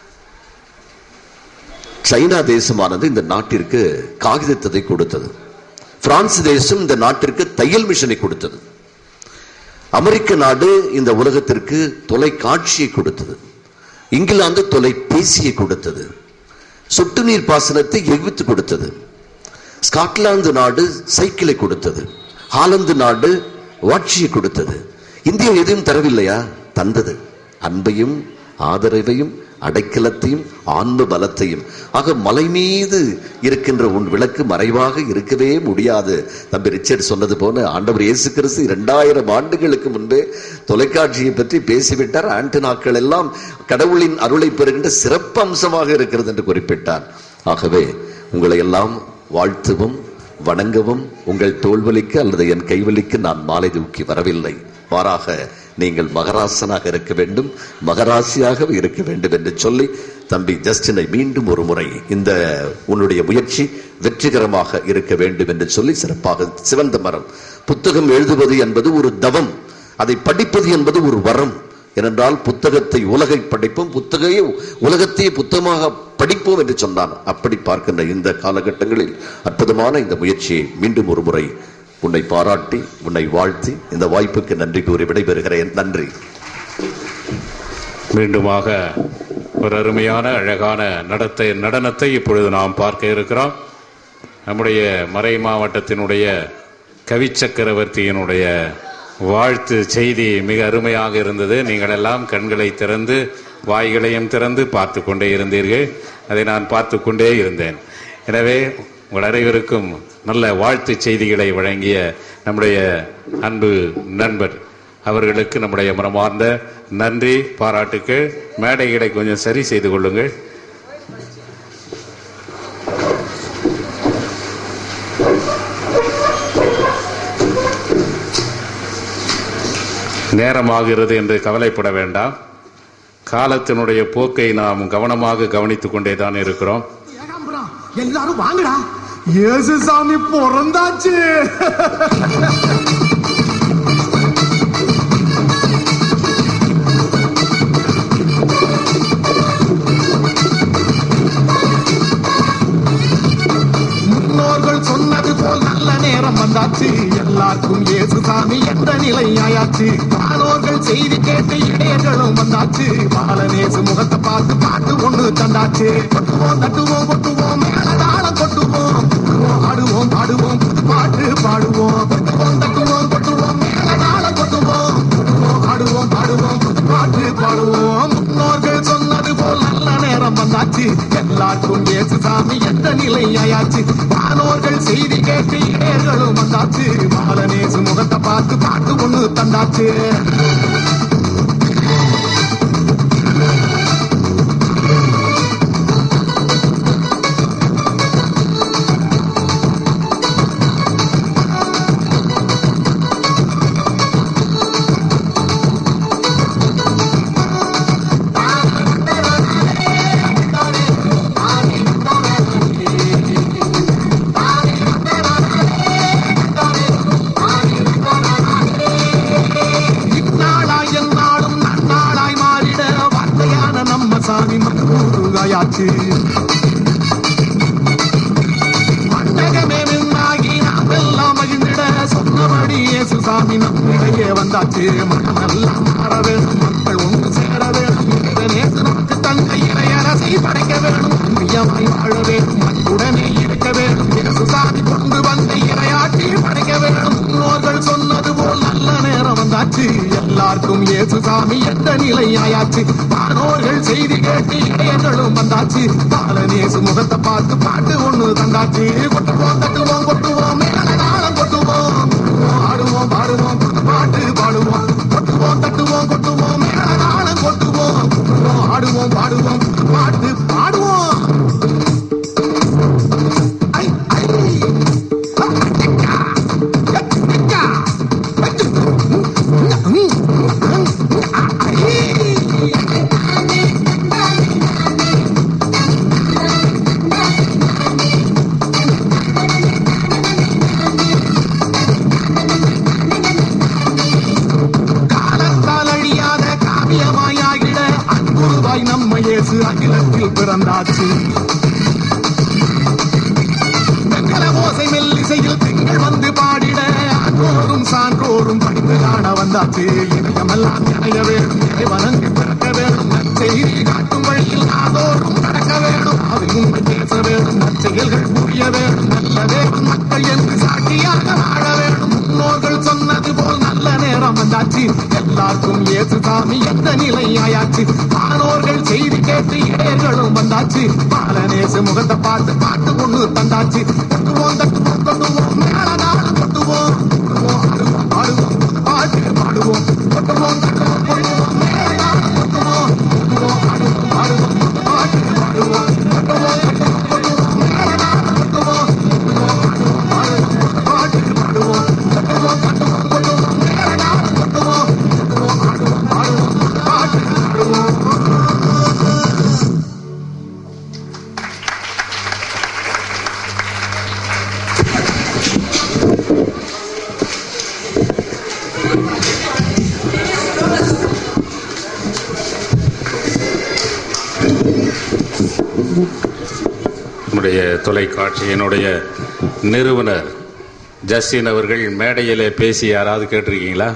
சைனா தேசமானது இந்த நாட்டிற்கு காகிதத்தை கொடுத்தது பிரான்ஸ் தேசம் இந்த நாட்டிற்கு தையல் மிஷனை கொடுத்தது அமெரிக்க நாடு இந்த உலகத்திற்கு தொலைக்காட்சியை கொடுத்தது இங்கிலாந்து தொலைபேசியை கொடுத்தது சொட்டு நீர் பாசனத்தை எகிப்து கொடுத்தது ஸ்காட்லாந்து நாடு சைக்கிளை கொடுத்தது ஹாலந்து நாடு வாட்சியை கொடுத்தது இந்தியா எதையும் தரவில்லையா தந்தது அன்பையும் ஆதரவையும் அடைக்கலத்தையும் ஆன்ம பலத்தையும் ஆக மலை மீது இருக்கின்ற உன் விளக்கு மறைவாக இருக்கவே முடியாது தம்பி ரிச்சர்ட் சொன்னது போல ஆண்டவர் இயேசு கிறிஸ்து இரண்டாயிரம் ஆண்டுகளுக்கு முன்பே தொலைக்காட்சியை பற்றி பேசிவிட்டார் ஆண்டனாக்கள் எல்லாம் கடவுளின் அருளை பெறுகின்ற சிறப்பு அம்சமாக இருக்கிறது என்று குறிப்பிட்டார் ஆகவே உங்களை எல்லாம் வாழ்த்துவும் வணங்கவும் உங்கள் தோல்வலிக்க அல்லது என் கைவலிக்கு நான் மாலை தூக்கி வரவில்லை மாறாக நீங்கள் மகராசனாக இருக்க வேண்டும் மகராசியாக இருக்க வேண்டும் என்று சொல்லி தம்பி ஜஸ்டினை மீண்டும் ஒரு முறை இந்த உன்னுடைய முயற்சி வெற்றிகரமாக இருக்க வேண்டும் என்று சொல்லி சிறப்பாக சிவந்த மரம் புத்தகம் எழுதுவது என்பது ஒரு தவம் அதை படிப்பது என்பது ஒரு வரம் ஏனென்றால் புத்தகத்தை உலகை படிப்போம் புத்தகையை உலகத்தையே புத்தகமாக படிப்போம் என்று சொன்னான் அப்படி பார்க்கின்ற இந்த காலகட்டங்களில் அற்புதமான இந்த முயற்சியை மீண்டும் ஒரு முறை உன்னை பாராட்டி உன்னை வாழ்த்தி இந்த வாய்ப்புக்கு நன்றி கூறி விடைபெறுகிறேன் நன்றி மீண்டுமாக ஒரு அருமையான அழகான நடத்தை நடனத்தை இப்பொழுது நாம் பார்க்க இருக்கிறோம் நம்முடைய மறை மாவட்டத்தினுடைய கவிச்சக்கரவர்த்தியினுடைய வாழ்த்து செய்தி மிக அருமையாக இருந்தது நீங்கள் எல்லாம் கண்களை திறந்து வாய்களையும் திறந்து பார்த்து கொண்டே இருந்தீர்கள் அதை நான் பார்த்து கொண்டே இருந்தேன் எனவே உங்கள் அனைவருக்கும் நல்ல வாழ்த்து செய்திகளை வழங்கிய நம்முடைய அன்பு நண்பர் அவர்களுக்கு நம்முடைய மனமார்ந்த நன்றி பாராட்டுக்கள் மேடைகளை கொஞ்சம் சரி செய்து கொள்ளுங்கள் நேரமாகிறது என்று கவலைப்பட வேண்டாம் காலத்தினுடைய போக்கை நாம் கவனமாக கவனித்துக் கொண்டேதான் இருக்கிறோம் ஏகாம்பரம், எல்லாரும் வாங்கடா இயேசு சாமி பிறந்தாச்சு முன்னோர்கள் சொன்னது போல் நல்ல நேரம் வந்தாச்சு எல்லாருக்கும் இயேசு சாமி என்ற நிலை ஆயாச்சு வானோர்கள் செய்தி கேட்டு இடையர்களும் வந்தாச்சு பாலநேசு முகத்தை பார்த்து பாட்டு ஒண்ணு தந்தாச்சு கொட்டுவோம் தட்டுவோம் கொட்டுவோம் மேல தாளம் கொட்டுவோம் கொட்டுவோம், ஆடுவோம் பாடுவோம் புது பாட்டு பாடுவோம் கொட்டுவோம் தட்டுவோம் கொட்டுவோம் மேல தாளம் கொட்டுவோம் கொட்டுவோம், ஆடுவோம் பாடுவோம் புது பாட்டு பாடுவோம் முன்னோர்கள் சொன்னது போல் நல்ல நேரம் வந்தாச்சு எல்லாருக்கும் இயேசு சாமி எந்த நிலை ஆயாச்சு வானோர்கள் செய்தி கேட்டு இடையர்களும் வந்தாச்சு பாலநேசு முகத்தை பார்த்து பாட்டு ஒண்ணு தந்தாச்சு இந்நாளாய் எந்நாளும் நன்னாளாய் மாறிட வார்த்தையான நம்ம சாமி மனூருகாயாச்சு மண்டகமே நின்னாகி நாம் எல்லாம் மகிழ்ந்திட சொன்னபடி இயேசு சாமி நம்மிடையே வந்தாச்சு மனமெல்லாம் மாற வேணும் மக்கள் ஒன்று சேர வேணும் நேசு நமக்கு தந்த இறையரசை படைக்க வேணும் பிரியமாய் வாழ வேணும் அன்புடனே இருக்க வேணும் இயேசு சாமி கொண்டு வந்த இறையாட்சி படைக்க வேணும் முன்னோர்கள் சொன்னது போல் நல்ல நேரம் வந்தாச்சு எல்லா எந்த நிலை ஆயாச்சு வானோர்கள் செய்தி கேட்டு இடையர்களும் வந்தாச்சு பாலநேசு முகத்தை பார்த்து பாட்டு ஒண்ணு தந்தாச்சு கொட்டுவோம் தட்டுவோம் கொட்டுவோம் மேல நாளம் கொட்டுவோம் ஆடுவோம் பாடுவோம் பாட்டு பாடுவோம் கொட்டுவோம் தட்டுவோம் கொட்டுவோம் மேல நாளம் கொட்டுவோம் ஆடுவோம் பாடுவோம் பாட்டு பாடுவோம் ஐ ஐ காலத்தால் அழியாத காவியமாயாகிட அன்புருவாய் நம்ம இயேசு அகிலத்தில் பிறந்தாச்சு வெங்கல ஓசை மெல்லிசையில் திங்கள் வந்து பாடிட அன்றோரும் சான்றோரும் படித்து காண வந்தாச்சு இணையமெல்லாம் இணைய வேணும் இறைவனங்கு பிறக்க வேணும் நற்செய்தி காட்டும் வழியில் நாதோறும் நடக்க வேணும் அதில் உண்மை பேச வேணும் நற்செயல்கள் புரிய வேணும் நல்ல வேணும் மக்கள் என்று சாட்சியாக வாழ வேணும் முன்னோர்கள் சொன்னது போல் நல்ல நேரம் வந்தாச்சு எல்லாருக்கும் இயேசு சாமி எந்த நிலை ஆயாச்சு வானோர்கள் செய்தி கேட்டு இடையர்களும் வந்தாச்சு பாலநேசு முகத்தை பார்த்து பாட்டு ஒண்ணு தந்தாச்சு கொட்டுவோம் தட்டுவோம் கொட்டுவோம் மேல நாளும் கொட்டுவோம் கொட்டுவோம், ஆடுவோம், பாடுவோம் பாட்டு பாடுவோம் கொட்டுவோம் தட்டுவோம் கொட்டுவோம் மேல நாளும் கொட்டுவோம் கொட்டுவோம், ஆடுவோம், பாடுவோம் பாட்டு பாடுவோம் கொட்டுவோம் தட்டுவோம் கொட்டுவோம் மேல நாளும் கொட்டுவோம் கொட்டுவோம், ஆடுவோம், பாடுவோம் பாட்டு பாடுவோம் கொட்டுவோம் தட்டுவோம் கொட்டுவோம் மேல நாளும் கொட்டுவோம் கொட்டுவோம், ஆடுவோம், பாடுவோம் பாட்டு பாடுவோம் நம்முடைய தொலைக்காட்சியினுடைய நிறுவனர் ஜஸ்டின் அவர்கள் மேடையிலே பேசி யாராவது கேட்டிருக்கீங்களா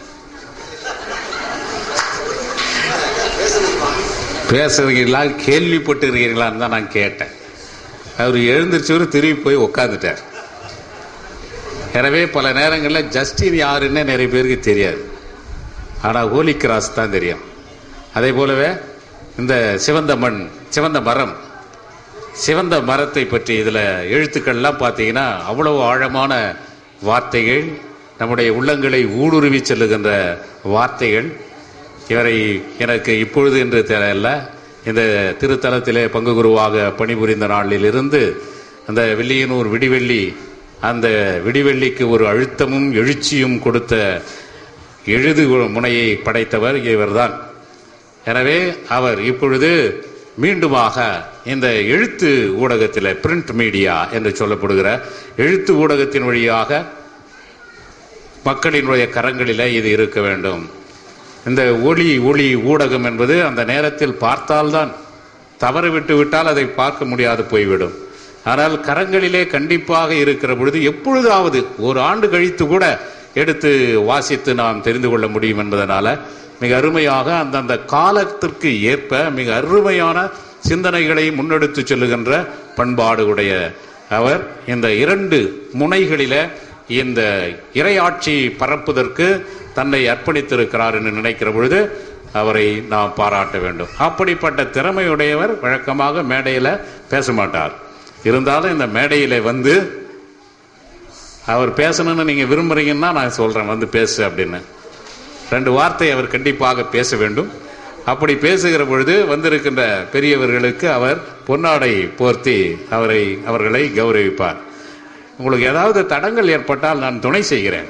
பேசுறீங்களா கேள்விப்பட்டு இருக்கீங்களான்னு தான் நான் கேட்டேன் அவர் எழுந்திரிச்சவர் திரும்பி போய் உட்காந்துட்டார் எனவே பல நேரங்களில் ஜஸ்டின் யாருன்னு நிறைய பேருக்கு தெரியாது ஆனால் ஹோலி கிராஸ் தான் தெரியும் அதே போலவே இந்த சிவந்த மண் சிவந்த மரம் சிவந்த மரத்தை பற்றி இதில் எழுத்துக்கள்லாம் பார்த்தீங்கன்னா அவ்வளவு ஆழமான வார்த்தைகள் நம்முடைய உள்ளங்களை ஊடுருவி செல்லுகின்ற வார்த்தைகள் இவரை எனக்கு இப்பொழுது என்று தெரியல இந்த திருத்தலத்திலே பங்கு குருவாக பணிபுரிந்த நாளிலிருந்து அந்த வில்லியனூர் விடிவெள்ளி அந்த விடிவெள்ளிக்கு ஒரு அழுத்தமும் எழுச்சியும் கொடுத்த எழுது முனையை படைத்தவர் இவர்தான் எனவே அவர் இப்பொழுது மீண்டுமாக இந்த எழுத்து ஊடகத்தில் பிரிண்ட் மீடியா என்று சொல்லப்படுகிற எழுத்து ஊடகத்தின் வழியாக மக்களினுடைய கரங்களில் இது இருக்க வேண்டும் இந்த ஒளி ஒளி ஊடகம் என்பது அந்த நேரத்தில் பார்த்தால்தான் தவறு விட்டு விட்டால் அதை பார்க்க முடியாது போய்விடும் ஆனால் கரங்களிலே கண்டிப்பாக இருக்கிற பொழுது எப்பொழுதாவது ஒரு ஆண்டு கழித்து கூட எடுத்து வாசித்து நாம் தெரிந்து கொள்ள முடியும் என்பதனால மிக அருமையாக அந்தந்த காலத்திற்கு ஏற்ப மிக அருமையான சிந்தனைகளை முன்னெடுத்து செல்லுகின்ற பண்பாடு உடைய அவர் இந்த இரண்டு முனைகளில இந்த இறையாட்சி பரப்புதற்கு தன்னை அர்ப்பணித்திருக்கிறார் என்று நினைக்கிற பொழுது அவரை நாம் பாராட்ட வேண்டும் அப்படிப்பட்ட திறமையுடையவர் வழக்கமாக மேடையில பேச மாட்டார் இருந்தாலும் இந்த மேடையில வந்து அவர் பேசணும்னு நீங்க விரும்புறீங்கன்னா நான் சொல்றேன் வந்து பேசு அப்படின்னு ரெண்டு வார்த்தை அவர் கண்டிப்பாக பேச வேண்டும் அப்படி பேசுகிற பொழுது வந்திருக்கின்ற பெரியவர்களுக்கு அவர் பொன்னாடை போர்த்தி அவரை அவர்களை கௌரவிப்பார் உங்களுக்கு ஏதாவது தடங்கள் ஏற்பட்டால் நான் துணை செய்கிறேன்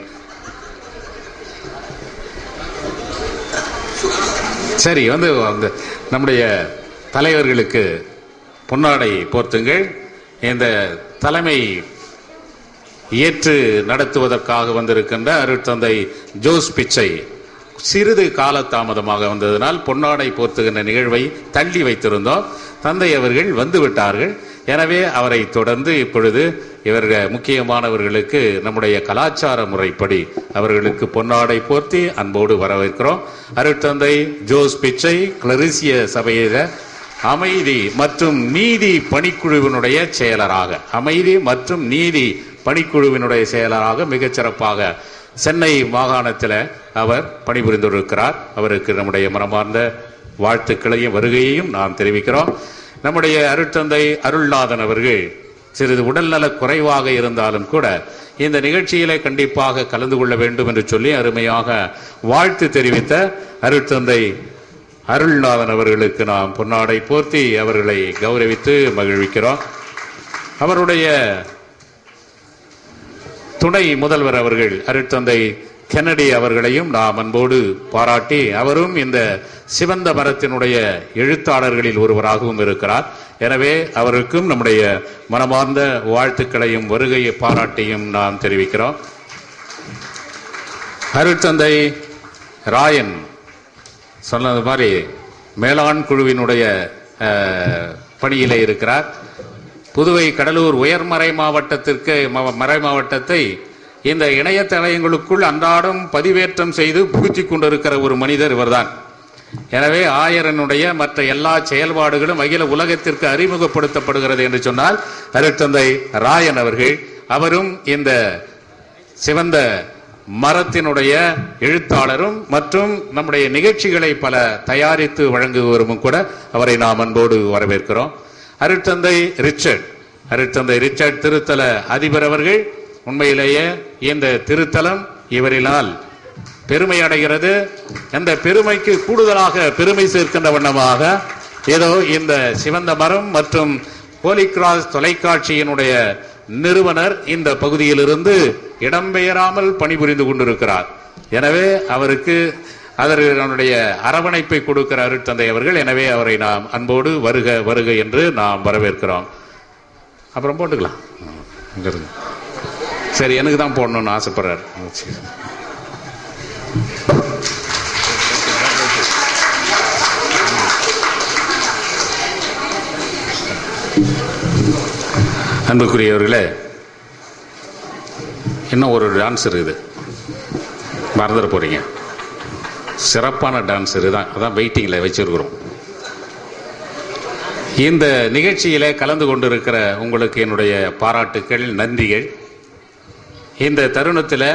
சரி வந்து அந்த நம்முடைய தலைவர்களுக்கு பொன்னாடை போர்த்துங்கள் இந்த தலைமை ஏற்று நடத்துவதற்காக வந்திருக்கின்ற அருட்தந்தை ஜோஸ் பிச்சை சிறிது கால தாமதமாக வந்ததனால் பொன்னாடை போர்த்துகின்ற நிகழ்வை தள்ளி வைத்திருந்தோம் தந்தை அவர்கள் வந்து விட்டார்கள் எனவே அவரை தொடர்ந்து இப்பொழுது இவர்கள் முக்கியமானவர்களுக்கு நம்முடைய கலாச்சார முறைப்படி அவர்களுக்கு பொன்னாடை போர்த்தி அன்போடு வரவேற்கிறோம் அருட்தந்தை ஜோஸ் பிச்சை கிளரிசிய சபையில அமைதி மற்றும் நீதி பணிக்குழுவினுடைய செயலராக அமைதி மற்றும் நீதி பணிக்குழுவினுடைய செயலராக மிகச்சிறப்பாக சென்னை மாகாணத்தில் அவர் பணிபுரிந்திருக்கிறார் அவருக்கு நம்முடைய மனமார்ந்த வாழ்த்துக்களையும் வருகையையும் நாம் தெரிவிக்கிறோம் நம்முடைய அருட்தந்தை அருள்நாதன் அவர்கள் சிறிது உடல்நல குறைவாக இருந்தாலும் கூட இந்த நிகழ்ச்சியிலே கண்டிப்பாக கலந்து கொள்ள வேண்டும் என்று சொல்லி அருமையாக வாழ்த்து தெரிவித்த அருட்தந்தை அருள்நாதன் அவர்களுக்கு நாம் பொன்னாடை போர்த்தி அவர்களை கௌரவித்து மகிழ்விக்கிறோம் அவருடைய துணை முதல்வர் அவர்கள் அருட்தந்தை கென்னடி அவர்களையும் நாம் அன்போடு பாராட்டி அவரும் இந்த சிவந்த மரத்தினுடைய எழுத்தாளர்களில் ஒருவராகவும் இருக்கிறார் எனவே அவருக்கும் நம்முடைய மனமார்ந்த வாழ்த்துக்களையும் வருகையை பாராட்டியும் நாம் தெரிவிக்கிறோம் அருட்தந்தை ராயன் சொன்னது மாதிரி மேலாண் குழுவினுடைய அஹ், பணியிலே இருக்கிறார் புதுவை கடலூர் உயர்மறை மாவட்டத்திற்கு ம- மறை மாவட்டத்தை இந்த இணையதளங்களுக்குள் அன்றாடம் பதிவேற்றம் செய்து புகுத்திக் கொண்டிருக்கிற ஒரு மனிதர் இவர்தான் எனவே ஆயரனுடைய மற்ற எல்லா செயல்பாடுகளும் அகில உலகத்திற்கு அறிமுகப்படுத்தப்படுகிறது என்று சொன்னால் அருட்தந்தை ராயன் அவர்கள் அவரும் இந்த சிவந்த மரத்தினுடைய எழுத்தாளரும் மற்றும் நம்முடைய நிகழ்ச்சிகளை பல தயாரித்து வழங்குவரும் கூட அவரை நாம் அன்போடு வரவேற்கிறோம் அருட்தந்தை ரிச்சர்ட் அருட்தந்தை ரிச்சர்ட் திருத்தல அதிபர் அவர்கள் உண்மையிலேயே இந்த திருத்தலம் இவரினால் பெருமை அடைகிறது அந்த பெருமைக்கு கூடுதலாக பெருமை சேர்க்கின்ற வண்ணமாக ஏதோ இந்த சிவந்த மரம் மற்றும் ஹோலி கிராஸ் தொலைக்காட்சியினுடைய நிறுவனர் இந்த பகுதியிலிருந்து இடம்பெயராமல் பணிபுரிந்து கொண்டிருக்கிறார் எனவே அவருக்கு அதனுடைய அரவணைப்பை கொடுக்கிற அருட்தந்தை அவர்கள் எனவே அவரை நாம் அன்போடு வருக வருக என்று நாம் வரவேற்கிறோம் அப்புறம் போட்டுக்கலாம் இங்க இருங்க. சரி எனக்கு தான் போடணும்னு ஆசைப்படுறாரு சரி. அன்புக்குரியவர்களே இன்னும் ஒரு டான்ஸ் இருக்குது மறந்துட போறீங்க சிறப்பான டான்ஸ் இதுதான் அதான் வெயிட்டிங்கில் வச்சிருக்கிறோம் இந்த நிகழ்ச்சியில கலந்து கொண்டிருக்கிற உங்களுக்கு என்னுடைய பாராட்டுக்கள் நன்றிகள் இந்த தருணத்தில்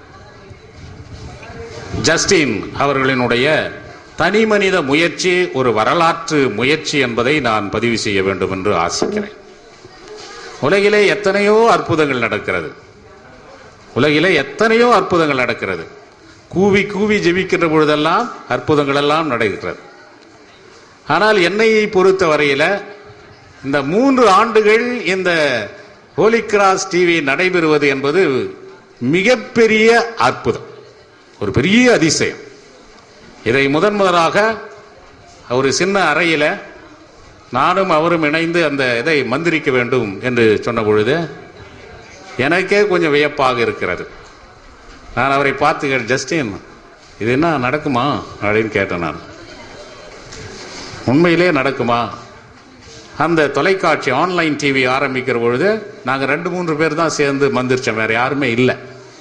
ஜஸ்டின் அவர்களினுடைய தனி மனித முயற்சி ஒரு வரலாற்று முயற்சி என்பதை நான் பதிவு செய்ய வேண்டும் என்று ஆசிக்கிறேன் உலகிலே எத்தனையோ அற்புதங்கள் நடக்கிறது உலகிலே எத்தனையோ அற்புதங்கள் நடக்கிறது கூவி கூவி ஜெபிக்கின்ற பொழுதெல்லாம் அற்புதங்கள் எல்லாம் நடக்கிறது ஆனால் என்னையை பொறுத்த வரையில இந்த மூன்று ஆண்டுகள் இந்த ஹோலி கிராஸ் டிவி நடைபெறுவது என்பது மிகப்பெரிய அற்புதம் ஒரு பெரிய அதிசயம் இதை முதன் முதலாக ஒரு சின்ன அறையில நானும் அவரும் இணைந்து அந்த இதை மந்திரிக்க வேண்டும் என்று சொன்ன பொழுது எனக்கே கொஞ்சம் வியப்பாக இருக்கிறது நான் அவரை பார்த்து கேட்டேன், ஜஸ்டின் இது என்ன நடக்குமா அப்படின்னு கேட்டேன் நான் உண்மையிலே நடக்குமா அந்த தொலைக்காட்சி ஆன்லைன் டிவி ஆரம்பிக்கிற பொழுது நாங்கள் ரெண்டு மூன்று பேர் தான் சேர்ந்து மந்திரிச்சோம் வேற யாருமே இல்லை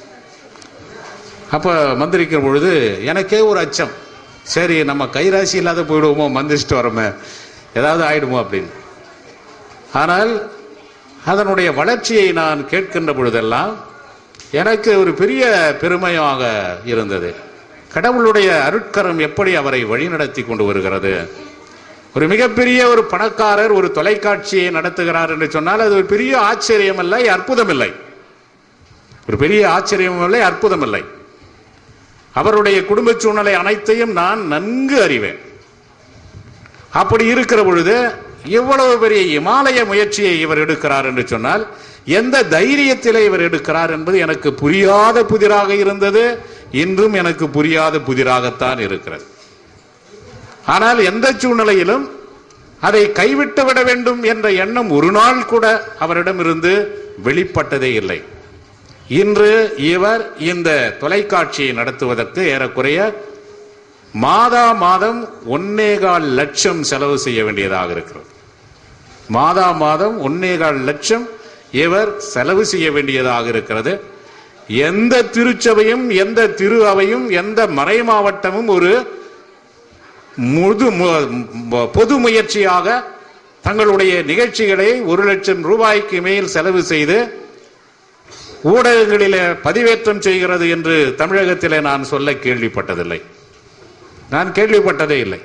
அப்போ மந்திரிக்கிற பொழுது எனக்கே ஒரு அச்சம் சரி நம்ம கைராசி இல்லாத போயிடுவோமோ மந்திரிச்சிட்டு வரோமே ஏதாவது ஆயிடுமோ அப்படின்னு ஆனால் அதனுடைய வளர்ச்சியை நான் கேட்கின்ற பொழுதெல்லாம் எனக்கு ஒரு பெரிய பெருமையாக இருந்தது கடவுளுடைய அருட்கரம் எப்படி அவரை வழிநடத்தி கொண்டு வருகிறது ஒரு மிகப்பெரிய ஒரு பணக்காரர் ஒரு தொலைக்காட்சியை நடத்துகிறார் என்று சொன்னால் அது ஒரு பெரிய ஆச்சரியம் இல்லை அற்புதம் இல்லை ஒரு பெரிய ஆச்சரியம் இல்லை அற்புதம் இல்லை அவருடைய குடும்ப சூழ்நிலை அனைத்தையும் நான் நன்கு அறிவேன் அப்படி இருக்கிற பொழுது இவ்வளவு பெரிய இமாலய முயற்சியை இவர் எடுக்கிறார் என்று சொன்னால் எந்த தைரியத்திலே இவர் எடுக்கிறார் என்பது எனக்கு புரியாத புதிராக இருந்தது இன்றும் எனக்கு புரியாத புதிராகத்தான் இருக்கிறது ஆனால் எந்த சூழ்நிலையிலும் அதை கைவிட்டு விட வேண்டும் என்ற எண்ணம் ஒரு நாள் கூட அவரிடமிருந்து வெளிப்பட்டதே இல்லை இன்று இவர் இந்த தொலைக்காட்சியை நடத்துவதற்கு ஏறக்குறைய மாதா மாதம் ஒன்னேகால் லட்சம் செலவு செய்ய வேண்டியதாக இருக்கிறது மாதா மாதம் ஒன்னேகால் லட்சம் இவர் செலவு செய்ய வேண்டியதாக இருக்கிறது எந்த திருச்சபையும் எந்த திரு அவையும் எந்த மறை மாவட்டமும் ஒரு முது மு- மு- பொது முயற்சியாக தங்களுடைய நிகழ்ச்சிகளை ஒரு லட்சம் ரூபாய்க்கு மேல் செலவு செய்து ஊடகங்களிலே பதிவேற்றம் செய்கிறது என்று தமிழகத்திலே நான் சொல்ல கேள்விப்பட்டதில்லை நான் கேள்விப்பட்டதே இல்லை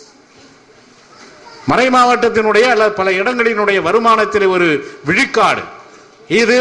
மறை மாவட்டத்தினுடைய அல்லது பல இடங்களினுடைய வருமானத்தில் ஒரு விழிக்காடு இது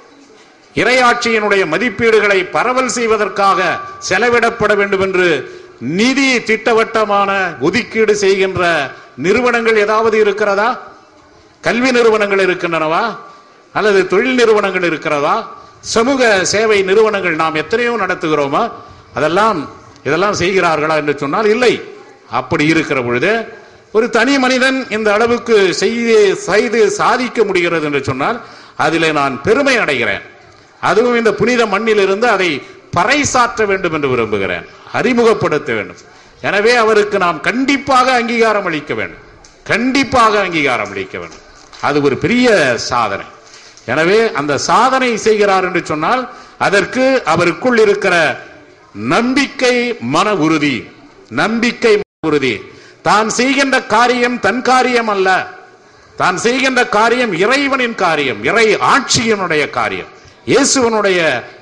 இரையாட்சியினுடைய மதிப்பீடுகளை பரவல் செய்வதற்காக செலவிடப்பட வேண்டும் என்று நிதி திட்டவட்டமான ஒதுக்கீடு செய்கின்ற நிறுவனங்கள் ஏதாவது இருக்கிறதா கல்வி நிறுவனங்கள் இருக்கின்றனவா அல்லது தொழில் நிறுவனங்கள் இருக்கிறதா சமூக சேவை நிறுவனங்கள் நாம் எத்தனையோ நடத்துகிறோமா அதெல்லாம் இதெல்லாம் செய்கிறார்களா என்று சொன்னால் இல்லை அப்படி இருக்கிற பொழுது ஒரு தனி மனிதன் இந்த அளவுக்கு செய்து செய்து சாதிக்க முடிகிறது என்று சொன்னால் அதிலே நான் பெருமை அடைகிறேன் அதுவும் இந்த புனித மண்ணிலிருந்து அதை பறைசாற்ற வேண்டும் என்று விரும்புகிறேன் அறிமுகப்படுத்த வேண்டும் எனவே அவருக்கு நாம் கண்டிப்பாக அங்கீகாரம் அளிக்க வேண்டும் கண்டிப்பாக அங்கீகாரம் அளிக்க வேண்டும் அது ஒரு பெரிய சாதனை எனவே அந்த சாதனை செய்கிறார் என்று சொன்னால் அதற்கு அவருக்குள் இருக்கிற நம்பிக்கை மன உறுதி நம்பிக்கை மன உறுதி தான் செய்கின்ற காரியம் தன் காரியம் அல்ல தான் செய்கின்ற காரியம் இறைவனின் காரியம் இறை ஆட்சியினுடைய காரியம் இயேசுவனுடைய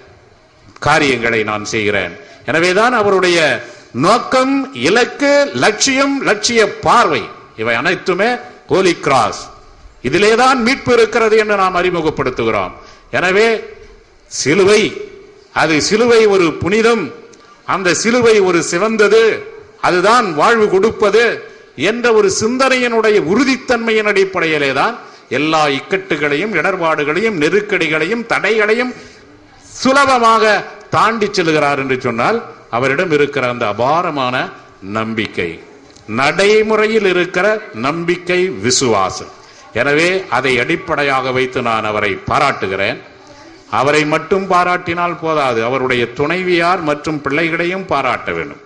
காரியங்களை நான் செய்கிறேன் எனவேதான் அவருடைய நோக்கம் இலக்கு லட்சியம் லட்சிய பார்வை இவை அனைத்துமே ஹோலி கிராஸ் இதிலேதான் மீட்பு இருக்கிறது என்று நாம் அறிமுகப்படுத்துகிறோம் எனவே சிலுவை அது சிலுவை ஒரு புனிதம் அந்த சிலுவை ஒரு சிறந்தது அதுதான் வாழ்வு கொடுப்பது என்ற ஒரு சிந்தனையினுடைய உறுதித்தன்மையின் அடிப்படையிலே தான் எல்லா இக்கட்டுகளையும் இடர்பாடுகளையும் நெருக்கடிகளையும் தடைகளையும் சுலபமாக தாண்டி செல்கிறார் என்று சொன்னால் அவரிடம் இருக்கிற அந்த அபாரமான நம்பிக்கை நடைமுறையில் இருக்கிற நம்பிக்கை விசுவாசம் எனவே அதை அடிப்படையாக வைத்து நான் அவரை பாராட்டுகிறேன் அவரை மட்டும் பாராட்டினால் போதாது அவருடைய துணைவியார் மற்றும் பிள்ளைகளையும் பாராட்ட வேண்டும்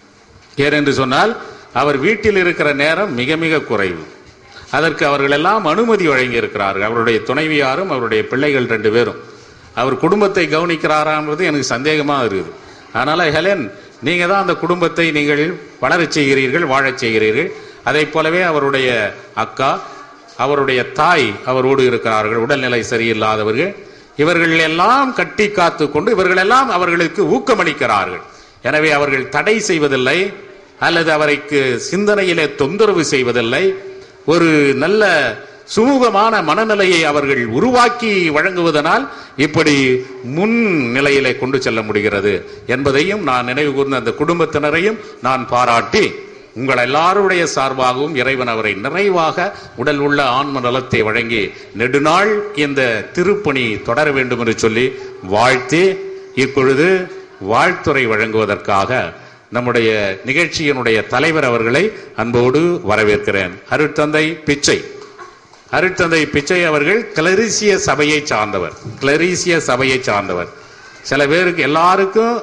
ஏனென்று சொன்னால் அவர் வீட்டில் இருக்கிற நேரம் மிக மிக குறைவு அதற்கு அவர்கள் எல்லாம் அனுமதி வழங்கி இருக்கிறார்கள் அவருடைய துணைவியாரும் அவருடைய பிள்ளைகள் ரெண்டு பேரும் அவர் குடும்பத்தை கவனிக்கிறாரான்றது எனக்கு சந்தேகமா இருக்குது அதனால ஹெலன் நீங்க தான் அந்த குடும்பத்தை நீங்கள் வளரச் செய்கிறீர்கள் வாழச் செய்கிறீர்கள் அதை போலவே அவருடைய அக்கா அவருடைய தாய் அவரோடு இருக்கிறார்கள் உடல்நிலை சரியில்லாதவர்கள் இவர்கள் எல்லாம் கட்டி காத்து கொண்டு இவர்கள் எல்லாம் அவர்களுக்கு ஊக்கமளிக்கிறார்கள் எனவே அவர்கள் தடை செய்வதில்லை அல்லது அவருக்கு சிந்தனையிலே தொந்தரவு செய்வதில்லை ஒரு நல்ல சுமூகமான மனநிலையை அவர்கள் உருவாக்கி வழங்குவதனால் இப்படி முன் நிலையிலே கொண்டு செல்ல முடிகிறது என்பதையும் நான் நினைவு கூர்ந்த அந்த குடும்பத்தினரையும் நான் பாராட்டி உங்கள் எல்லாருடைய சார்பாகவும் இறைவன் அவரை நிறைவாக உடல் உள்ள ஆன்ம நலத்தை வழங்கி நெடுநாள் இந்த திருப்பணி தொடர வேண்டும் என்று சொல்லி வாழ்த்தி இப்பொழுது வாழ்த்துறை வழங்குவதற்காக நம்முடைய நிகழ்ச்சியினுடைய தலைவர் அவர்களை அன்போடு வரவேற்கிறேன் அருட்தந்தை பிச்சை அருட்தந்தை பிச்சை அவர்கள் கிளரிசிய சபையை சார்ந்தவர் கிளரிசிய சபையை சார்ந்தவர் சில பேருக்கு எல்லாருக்கும்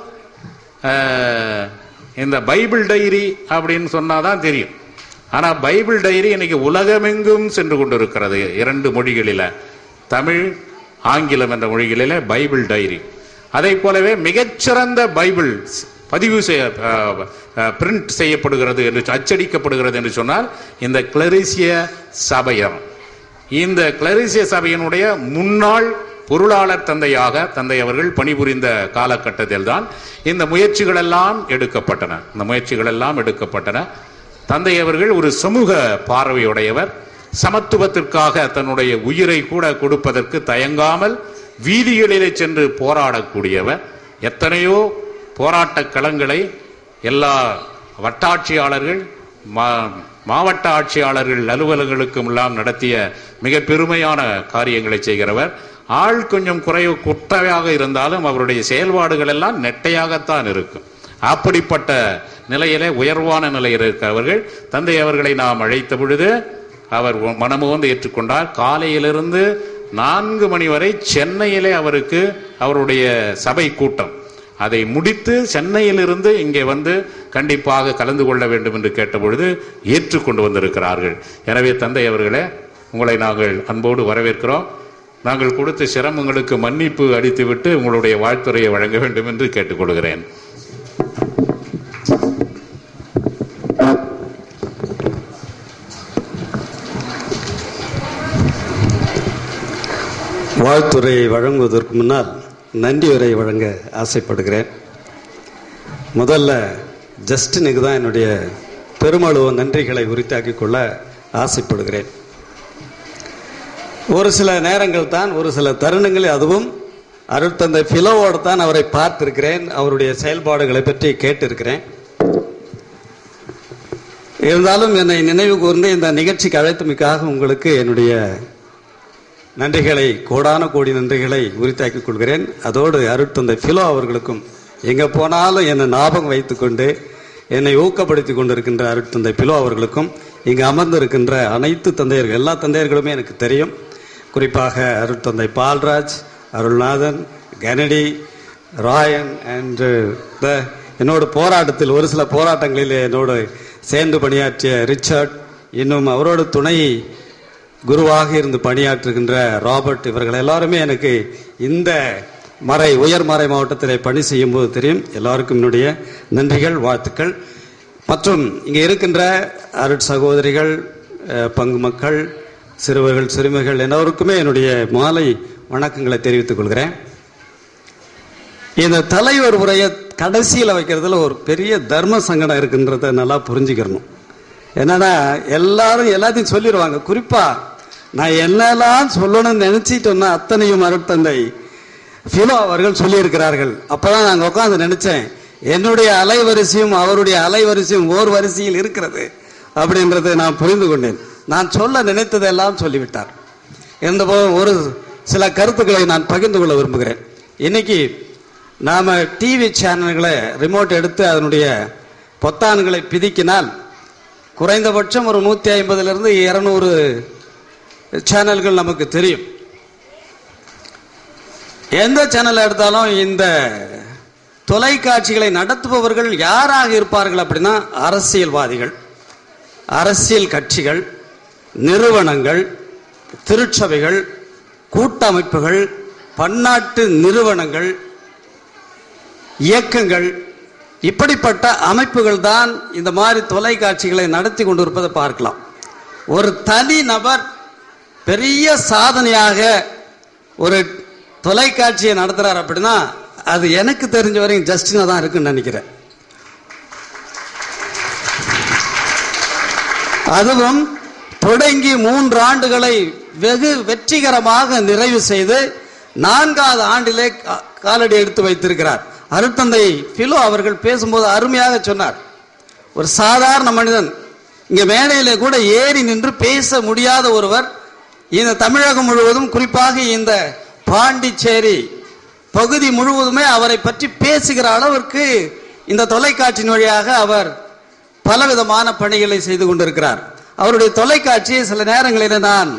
அஹ், இந்த பைபிள் டைரி அப்படின்னு சொன்னாதான் தெரியும் ஆனா பைபிள் டைரி இன்னைக்கு உலகமெங்கும் சென்று கொண்டிருக்கிறது இரண்டு மொழிகளில தமிழ் ஆங்கிலம் என்ற மொழிகளில பைபிள் டைரி அதை போலவே மிகச்சிறந்த பைபிள் பதிவு செய்ய பிரிண்ட் செய்யப்படுகிறது என்று அச்சடிக்கப்படுகிறது என்று சொன்னால் இந்த கிளரிசிய சபையம் இந்த கிளரிசிய சபையினுடைய முன்னாள் பொருளாளர் தந்தையாக தந்தை அவர்கள் பணிபுரிந்த காலகட்டத்தில் தான் இந்த முயற்சிகள் எல்லாம் எடுக்கப்பட்டன இந்த முயற்சிகள் எல்லாம் எடுக்கப்பட்டன தந்தை அவர்கள் ஒரு சமூக பார்வையுடையவர் சமத்துவத்திற்காக தன்னுடைய உயிரை கூட கொடுப்பதற்கு தயங்காமல் வீதிகளிலே சென்று போராடக்கூடியவர் எத்தனையோ போராட்ட களங்களை எல்லா வட்டாட்சியாளர்கள் மா- மாவட்ட ஆட்சியாளர்கள் அலுவலர்களுக்கும் எல்லாம் நடத்திய மிக பெருமையான காரியங்களை செய்கிறவர் ஆள் கொஞ்சம் குறைவு குட்டையாக இருந்தாலும் அவருடைய செயல்பாடுகள் எல்லாம் நெட்டையாகத்தான் இருக்கும் அப்படிப்பட்ட நிலையிலே உயர்வான நிலையில் இருக்கிறவர்கள் தந்தை அவர்களை நாம் அழைத்த பொழுது அவர் மனமுகந்து ஏற்றுக்கொண்டார் காலையிலிருந்து நான்கு மணி வரை சென்னையிலே அவருக்கு அவருடைய சபை கூட்டம் அதை முடித்து சென்னையிலிருந்து இங்கே வந்து கண்டிப்பாக கலந்து கொள்ள வேண்டும் என்று கேட்டபொழுது ஏற்றுக்கொண்டு வந்திருக்கிறார்கள் எனவே தந்தை அவர்களே உங்களை நாங்கள் அன்போடு வரவேற்கிறோம் நாங்கள் கொடுத்த சிரமங்களுக்கு மன்னிப்பு அளித்துவிட்டு உங்களுடைய வாழ்த்துறையை வழங்க வேண்டும் என்று கேட்டுக்கொள்கிறேன் வாழ்த்துறையை வழங்குவதற்கு முன்னால் நன்றி உரை வழங்க ஆசைப்படுகிறேன் முதல்ல ஜஸ்டினுக்கு தான் என்னுடைய பெருமளவு நன்றிகளை உரித்தாக்கிக் கொள்ள ஆசைப்படுகிறேன் ஒரு சில நேரங்கள் தான் ஒரு சில தருணங்களில் அதுவும் அருட்தந்தை பிலோவோடு தான் அவரை பார்த்திருக்கிறேன் அவருடைய செயல்பாடுகளை பற்றி கேட்டிருக்கிறேன் இருந்தாலும் என்னை நினைவு கூர்ந்து இந்த நிகழ்ச்சிக்கு அழைத்தமைக்காக உங்களுக்கு என்னுடைய நன்றிகளை கோடான கோடி நன்றிகளை உரித்தாக்கிக் கொள்கிறேன் அதோடு அருட்தந்தை பிலோ அவர்களுக்கும் எங்கே போனாலும் என்னை ஞாபகம் வைத்துக்கொண்டு என்னை ஊக்கப்படுத்தி கொண்டிருக்கின்ற அருட்தந்தை பிலோ அவர்களுக்கும் இங்கு அமர்ந்திருக்கின்ற அனைத்து தந்தையர்கள் எல்லா தந்தையர்களுமே எனக்கு தெரியும் குறிப்பாக அருட்தந்தை Palraj Arulnathan Kennedy Ryan and the என்னோட போராட்டத்தில் ஒரு சில போராட்டங்களில் என்னோடு சேர்ந்து பணியாற்றிய ரிச்சர்ட் இன்னும் அவரோட துணை குருவாக இருந்து பணியாற்றுகின்ற ராபர்ட் இவர்கள் எல்லாருமே எனக்கு இந்த மறை உயர் மறை மாவட்டத்தில் பணி செய்யும் போது தெரியும் எல்லாருக்கும் என்னுடைய நன்றிகள் வாழ்த்துக்கள் மற்றும் இங்கே இருக்கின்ற அருட் சகோதரிகள் அஹ், பங்கு மக்கள் சிறுவர்கள் சிறுமிகள் எல்லோருக்குமே என்னுடைய மாலை வணக்கங்களை தெரிவித்துக் கொள்கிறேன் இந்த தலைவர் உரையை கடைசியில் வைக்கிறதுல ஒரு பெரிய தர்ம சங்கடம் இருக்குன்றத நல்லா புரிஞ்சுக்கிறணும் என்னன்னா எல்லாரும் எல்லாத்தையும் சொல்லிடுவாங்க குறிப்பா நான் என்னெல்லாம் சொல்லணும்னு நினைச்சிட்டோம்னா அத்தனையும் அருட்தந்தை பிலோ அவர்கள் சொல்லியிருக்கிறார்கள் அப்பதான் நாங்க உட்காந்து நினைச்சேன் என்னுடைய அலைவரிசையும் அவருடைய அலைவரிசையும் ஓர் வரிசையில் இருக்கிறது அப்படின்றதை நான் புரிந்து கொண்டேன் நான் சொல்ல நினைத்ததெல்லாம் சொல்லிவிட்டார் இருந்தபோது ஒரு சில கருத்துக்களை நான் பகிர்ந்து கொள்ள விரும்புகிறேன் இன்னைக்கு நாம டிவி சேனல்களை ரிமோட் எடுத்து அதனுடைய பொத்தான்களை பிதிக்கினால் குறைந்தபட்சம் ஒரு நூற்றி ஐம்பதுலேருந்து இரநூறு சேனல்கள் நமக்கு தெரியும் எந்த சேனல் எடுத்தாலும் இந்த தொலைக்காட்சிகளை நடத்துபவர்கள் யாராக இருப்பார்கள் அப்படின்னா அரசியல்வாதிகள் அரசியல் கட்சிகள் நிறுவனங்கள் திருச்சபைகள் கூட்டமைப்புகள் பன்னாட்டு நிறுவனங்கள் இயக்கங்கள் இப்படிப்பட்ட அமைப்புகள் தான் இந்த மாதிரி தொலைக்காட்சிகளை நடத்தி கொண்டிருப்பதை பார்க்கலாம் ஒரு தனி நபர் பெரிய சாதனையாக ஒரு தொலைக்காட்சியை நடத்துறார் அப்படின்னா அது எனக்கு தெரிஞ்ச வரையும் ஜஸ்டினா தான் இருக்குன்னு நினைக்கிறேன் அதுவும் தொடங்கி மூன்று ஆண்டுகளை வெகு வெற்றிகரமாக நிறைவு செய்து நான்காவது ஆண்டிலே கா- காலடி எடுத்து வைத்திருக்கிறார் அருட்தந்தை பிலோ அவர்கள் பேசும்போது அருமையாக சொன்னார் ஒரு சாதாரண மனிதன் இங்க மேடையிலே கூட ஏறி நின்று பேச முடியாத ஒருவர் இந்த தமிழகம் முழுவதும் குறிப்பாக இந்த பாண்டிச்சேரி பகுதி முழுவதுமே அவரை பற்றி பேசுகிற அளவிற்கு இந்த தொலைக்காட்சியின் வழியாக அவர் பலவிதமான பணிகளை செய்து கொண்டிருக்கிறார் அவருடைய தொலைக்காட்சியை சில நேரங்களில் நான்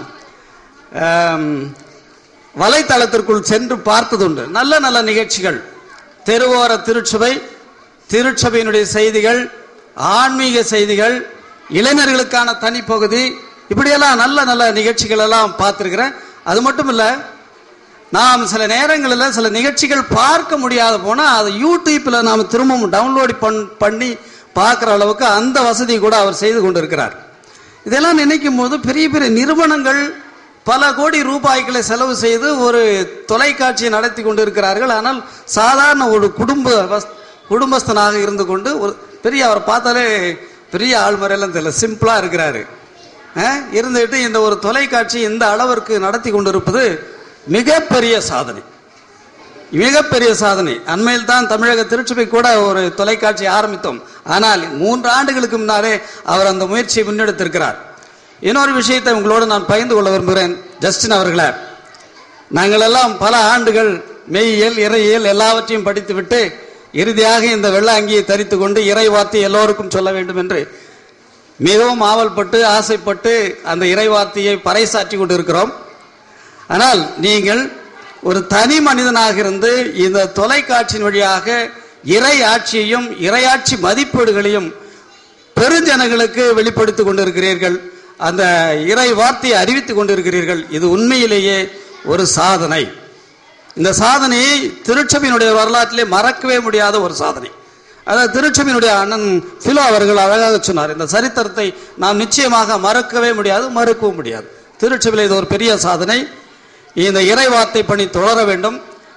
ஆம், வலைத்தளத்திற்குள் சென்று பார்த்ததுண்டு நல்ல நல்ல நிகழ்ச்சிகள் தெருவோர திருச்சபை திருச்சபையினுடைய செய்திகள் ஆன்மீக செய்திகள் இளைஞர்களுக்கான தனிப்பகுதி இப்படியெல்லாம் நல்ல நல்ல நிகழ்ச்சிகள் எல்லாம் பார்த்துருக்கிறேன் அது மட்டும் இல்லை நாம் சில நேரங்களில் சில நிகழ்ச்சிகள் பார்க்க முடியாத போனால் அதை யூடியூப்பில் நாம் திரும்பவும் டவுன்லோட் பண் பண்ணி பார்க்குற அளவுக்கு அந்த வசதி கூட அவர் செய்து கொண்டிருக்கிறார் இதெல்லாம் நினைக்கும் போது பெரிய பெரிய நிறுவனங்கள் பல கோடி ரூபாய்களை செலவு செய்து ஒரு தொலைக்காட்சியை நடத்தி கொண்டிருக்கிறார்கள் ஆனால் சாதாரண ஒரு குடும்ப வஸ்- குடும்பஸ்தனாக இருந்து கொண்டு ஒரு பெரிய அவரை பார்த்தாலே பெரிய ஆள்முறையெல்லாம் தெரியல சிம்பிளா இருக்கிறாரு அஹ், இருந்துட்டு இந்த ஒரு தொலைக்காட்சி இந்த அளவிற்கு நடத்தி கொண்டிருப்பது மிகப்பெரிய சாதனை மிகப்பெரிய சாதனை அண்மையில் தான் தமிழக திருச்சபை கூட ஒரு தொலைக்காட்சி ஆரம்பித்தோம் ஆனால் மூன்று ஆண்டுகளுக்கு முன்னாலே அவர் அந்த முயற்சியை முன்னெடுத்திருக்கிறார் இன்னொரு விஷயத்தை உங்களோடு நான் பகிர்ந்து கொள்ள விரும்புகிறேன் ஜஸ்டின் அவர்களே நாங்கள் எல்லாம் பல ஆண்டுகள் மெய்யியல் இறையியல் எல்லாவற்றையும் படித்துவிட்டு இறுதியாக இந்த வெள்ள அங்கியை தரித்து கொண்டு இறை வார்த்தை எல்லோருக்கும் சொல்ல வேண்டும் என்று மிகவும் ஆவல்பட்டு ஆசைப்பட்டு அந்த இறை வார்த்தையை பறைசாற்றி கொண்டிருக்கிறோம் ஆனால் நீங்கள் ஒரு தனி மனிதனாக இருந்து இந்த தொலைக்காட்சியின் வழியாக இறை ஆட்சியையும் இறையாட்சி மதிப்பீடுகளையும் பெருஞ்சனங்களுக்கு வெளிப்படுத்திக் கொண்டிருக்கிறீர்கள் அந்த இறை வார்த்தையை அறிவித்துக் கொண்டிருக்கிறீர்கள் இது உண்மையிலேயே ஒரு சாதனை இந்த சாதனையை திருச்சபையினுடைய வரலாற்றிலே மறக்கவே முடியாத ஒரு சாதனை அதாவது திருச்சபையினுடைய அண்ணன் பிலோ அவர்கள் அழகாக சொன்னார் இந்த சரித்திரத்தை நாம் நிச்சயமாக மறக்கவே முடியாது மறுக்கவும் முடியாது திருச்சபையில் இது ஒரு பெரிய சாதனை இந்த இறை வார்த்தை பணி தொடர வேண்டும்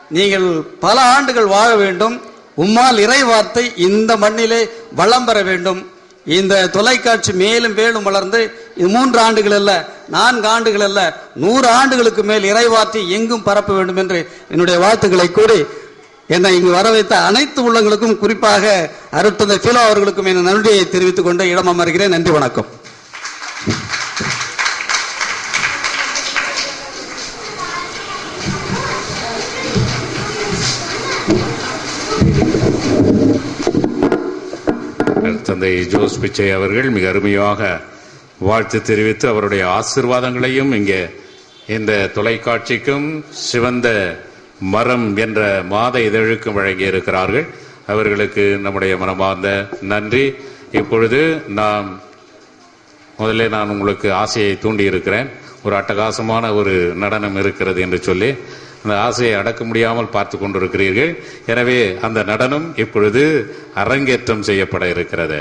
நீங்கள் பல ஆண்டுகள் வாழ வேண்டும் உம்மால் இறை வார்த்தை இந்த மண்ணிலே வளம் பெற வேண்டும் இந்த தொலைக்காட்சி மேலும் மேலும் வளர்ந்து இது மூன்று ஆண்டுகள் அல்ல நான்கு ஆண்டுகள் அல்ல நூறு ஆண்டுகளுக்கு மேல் இறை வார்த்தை எங்கும் பரப்ப வேண்டும் என்று என்னுடைய வாழ்த்துக்களை கூறி என்னை இங்கு வர வைத்த அனைத்து உள்ளங்களுக்கும் குறிப்பாக அருட்தந்தை பிலோ அவர்களுக்கும் என் நன்றியை தெரிவித்துக் கொண்டு இடம் அமர்கிறேன் நன்றி வணக்கம் தந்தை ஜோஸ் பிச்சை அவர்கள் மிக அருமையாக வாழ்த்து தெரிவித்து அவருடைய ஆசிர்வாதங்களையும் இங்கே இந்த தொலைக்காட்சிக்கும் சிவந்த மரம் என்ற மாத இதழுக்கும் வழங்கி இருக்கிறார்கள் அவர்களுக்கு நம்முடைய மனமார்ந்த நன்றி இப்பொழுது நாம் முதல்ல நான் உங்களுக்கு ஆசையை தூண்டி இருக்கிறேன் ஒரு அட்டகாசமான ஒரு நடனம் இருக்கிறது என்று சொல்லி அந்த ஆசையை அடக்க முடியாமல் பார்த்து கொண்டிருக்கிறீர்கள் எனவே அந்த நடனம் இப்பொழுது அரங்கேற்றம் செய்யப்பட இருக்கிறது